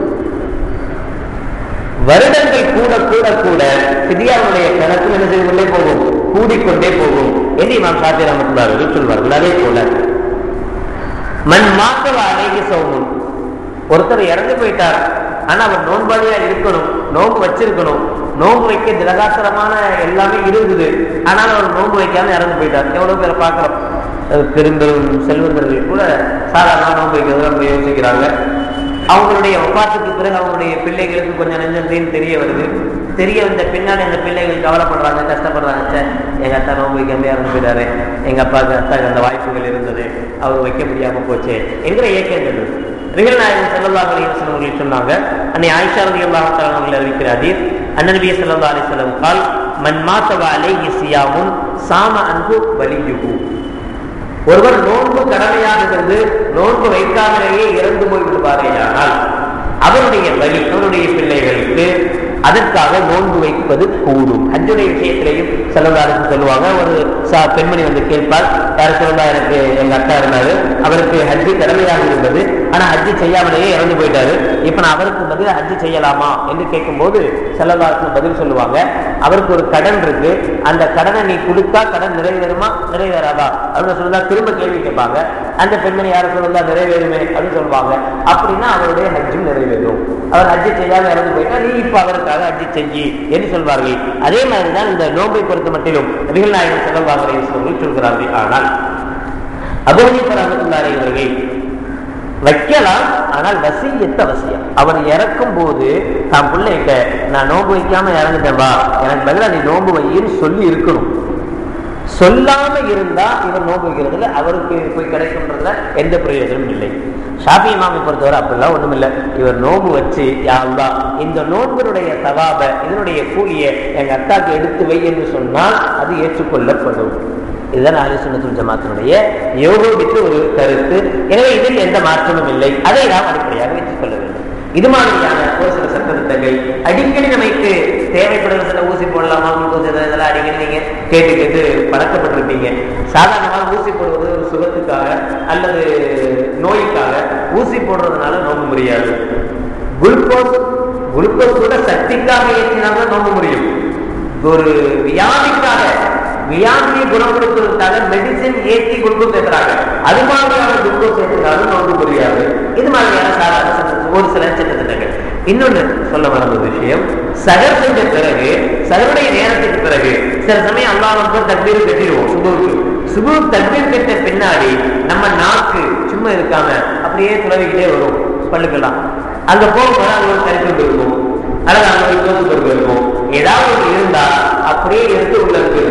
வருடங்கள் கூட கூட கூட பிதியாவுடைய கணக்கு என்ன செய்து கொண்டே போகும் கூடிக்கொண்டே போகும் என்று இமாம் ஷாஃபி ரஹமத்துல்லாஹி அவர்கள் சொல்வார்கள் அதே போல மண் மாத்தவ அழகி சௌமுன் ஒருத்தர் இறந்து போயிட்டார் ஆனா அவர் நோன்பாளியா இருக்கணும் நோன்பு வச்சிருக்கணும் நோன்பு வைக்க திலகாத்திரமான எல்லாமே இருக்குது ஆனால் அவர் நோன்பு வைக்காம இறந்து போயிட்டார் எவ்வளவு பேரை பார்க்கிறோம் அஹ் பெரும்பெரும் செல்வந்தர்கள் கூட சாதாரண நோன்பு வைக்கிறது ரொம்ப யோசிக்கிறாங்க அவங்களுடைய ஒப்பாத்துக்கு பிறகு அவங்களுடைய பிள்ளைகளுக்கு கொஞ்சம் நெஞ்சம் தெரிய வருது தெரிய வந்த பின்னாடி அந்த பிள்ளைகள் கவலைப்படுறாங்க கஷ்டப்படுறாங்க சார் எங்க அத்தா நோன்பு வைக்காம இறந்து போயிட்டாரு எங்க அப்பாவுக்கு அத்தாக்கு அந்த வாய்ப்புகள் இருந்தது அவர் வைக்க முடியாம போச்சு என்கிற ஏக்கங்கள் இருக்கு நிகழ் நாயகன் செல்லல்லா அலிஸ்லாம் அவர்கள் சொன்னாங்க அன்னை ஆயிஷா ரதி அல்லாஹ் அவர்கள் அறிவிக்கிற அதீர் அண்ணன் செல்லல்லா அலிஸ்லாம் கால் மன் மாத்தவ அலைஹி சியாமுன் சாம அன்பு வலியுகு ஒருவர் நோன்பு கடமையாகிறது நோன்பு வைக்காமலேயே இறந்து போய் விடுவாரேயானால் அவருடைய வழி அவருடைய பிள்ளைகளுக்கு அதற்காக நோன்பு வைப்பது கூடும் ஹஜ்ஜுடைய விஷயத்திலையும் செல்லதாருக்கு சொல்லுவாங்க ஒரு சா பெண்மணி வந்து கேட்பார் யார் சொல்லா எனக்கு எங்க அக்கா இருந்தாரு அவருக்கு ஹஜ்ஜு கடமையாக இருந்தது ஆனா ஹஜ்ஜு செய்யாமலேயே இறந்து போயிட்டாரு இப்ப நான் அவருக்கு பதில் ஹஜ்ஜு செய்யலாமா என்று கேட்கும்போது செல்லதாருக்கு பதில் சொல்லுவாங்க அவருக்கு ஒரு கடன் இருக்கு அந்த கடனை நீ கொடுத்தா கடன் நிறைவேறுமா நிறைவேறாதா அப்படின்னு சொல்லுதா திரும்ப கேள்வி கேட்பாங்க அந்த பெண்மணி யாரும் சொல்லுதா நிறைவேறுமே அப்படின்னு சொல்லுவாங்க அப்படின்னா அவருடைய ஹஜ்ஜும் நிறைவேறும் அவர் ஹஜ்ஜு செய்யாம இறந்து போயிட்டா நீ இப்ப அவருக்காக ஹஜ்ஜு செஞ்சு என்று சொல்வார்கள் அதே மாதிரிதான் இந்த நோன்பை பொறுத்த மட்டிலும் நபிகள் நாயகன் செல்வார்கள் சொல்கிறார்கள் ஆனால் அபோனிப்பர் அகத்துள்ளாரை இவர்கள் வைக்கலாம் ஆனால் வசியத்து அவசியம் அவர் இறக்கும் போது தான் பிள்ளைகிட்ட நான் நோன்பு வைக்காம இறந்துட்டேன்பா எனக்கு பதிலா நீ நோன்பு வையின்னு சொல்லி இருக்கணும் சொல்லாம இருந்தா இவர் நோன்பு வைக்கிறதுல அவருக்கு போய் கிடைக்கும்ன்றதுல எந்த பிரயோஜனமும் இல்லை ஷாபி இமாமை பொறுத்தவரை அப்படிலாம் ஒண்ணும் இல்லை இவர் நோன்பு வச்சு யாருந்தா இந்த நோன்பினுடைய தவாப இதனுடைய கூலியை எங்க அத்தாக்கு எடுத்து வை என்று சொன்னால் அது ஏற்றுக்கொள்ளப்படும் இதுதான் ஆலிசுனத்துல் ஜமாத்தினுடைய யோகோபித்து ஒரு கருத்து எனவே இதில் எந்த மாற்றமும் இல்லை அதை நாம் அடிப்படையாக வைத்துக் கொள்ள வேண்டும் இது மாதிரியான ஒரு சில சட்டத்திட்டங்கள் அடிக்கடி நமக்கு தேவைப்படுற சில ஊசி போடலாமா குளுக்கோஸ் இதெல்லாம் அடிக்கடி நீங்க கேட்டு கேட்டு பழக்கப்பட்டிருப்பீங்க சாதாரணமாக ஊசி போடுவது ஒரு சுகத்துக்காக அல்லது நோய்க்காக ஊசி போடுறதுனால நோக்க முடியாது குளுக்கோஸ் குளுக்கோஸ் கூட சக்திக்காக ஏற்றினால்தான் நோக்க முடியும் ஒரு வியாதிக்காக வியாதியை குணப்படுத்துவதற்காக மெடிசின் ஏற்றி குளுக்கோஸ் ஏற்றுறாங்க அது மாதிரியான குளுக்கோஸ் ஏற்றினாலும் நோக்க முடியாது இது மாதிரியான சாதாரண சட்ட- ஒரு சில சட்டத்திட்டங்கள் இன்னொன்னு சொல்ல வர ஒரு விஷயம் சகர் செஞ்ச பிறகு சகருடைய நேரத்துக்கு பிறகு சில சமயம் அல்லாஹ் தக்பீர் கட்டிடுவோம் சுபுக்கு சுபு தக்பீர் கட்ட பின்னாடி நம்ம நாக்கு சும்மா இருக்காம அப்படியே துளவிக்கிட்டே வரும் பல்லுக்கெல்லாம் அங்க போகும்போது அங்க ஒரு கறிக்கொண்டு இருக்கும் அல்லது அங்க ஒரு தோப்பு பொறுப்பு இருக்கும் ஏதாவது ஒன்று இருந்தா அப்படியே எடுத்து உள்ள இருக்கு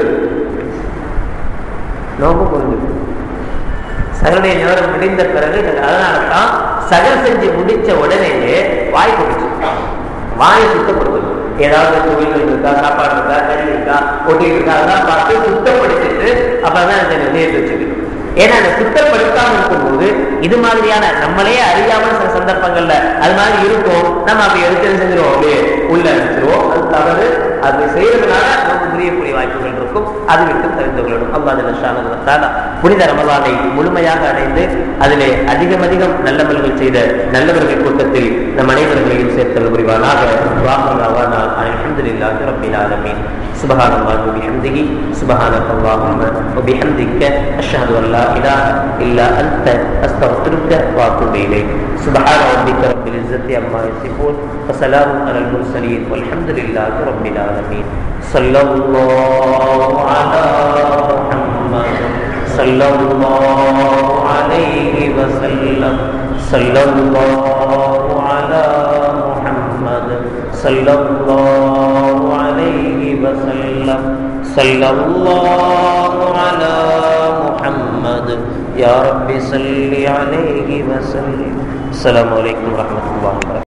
நோம்பு புரிஞ்சுது சகருடைய நேரம் முடிந்த பிறகு அதனால தான் சகல் செஞ்சு முடிச்ச உடனேயே வாய் குடிச்சு வாயை சுத்தப்படுத்தணும் ஏதாவது கோவில்கள் இருக்கா சாப்பாடு இருக்கா கறி இருக்கா ஒட்டி இருக்கா அதெல்லாம் பார்த்து சுத்தப்படுத்திட்டு அப்பதான் அந்த நீர் வச்சுக்கணும் ஏன்னா அந்த சுத்தப்படுத்தாம இருக்கும்போது இது மாதிரியான நம்மளே அறியாமல் சில சந்தர்ப்பங்கள்ல அது மாதிரி இருக்கும் நம்ம அப்படி எடுத்து என்ன செஞ்சிருவோம் அப்படியே உள்ள அடிச்சிருவோம் அது தவறு அது செய்யறதுனால நமக்கு புரியக்கூடிய வாய்ப்புகள் இருக்கும் அது விட்டு தெரிந்து கொள்ளணும் அல்லாஹ் புனித ரமலானை முழுமையாக அடைந்து அதிலே அதிகம் அதிகம் நல்லமல்கள் செய்த நல்லவர்கள் கூட்டத்தில் நம் அனைவர்களையும் சேர்த்தல் புரிவானாக வாஹனாவானா அல்ஹம்துலில்லாஹி ரப்பில் ஆலமீன் سبحان الله وبحمده سبحانك اللهم وبحمدك أشهد أن لا إله إلا أنت أستغفرك وأتوب إليك سبحان ربك رب العزة عما يصفون وسلام على المرسلين والحمد لله رب العالمين صلى الله على محمد صلى الله عليه وسلم صلى الله على محمد صلى الله عليه وسلم صلى الله على محمد يا رب صل عليه وسلم السلام عليكم ورحمة الله وبركاته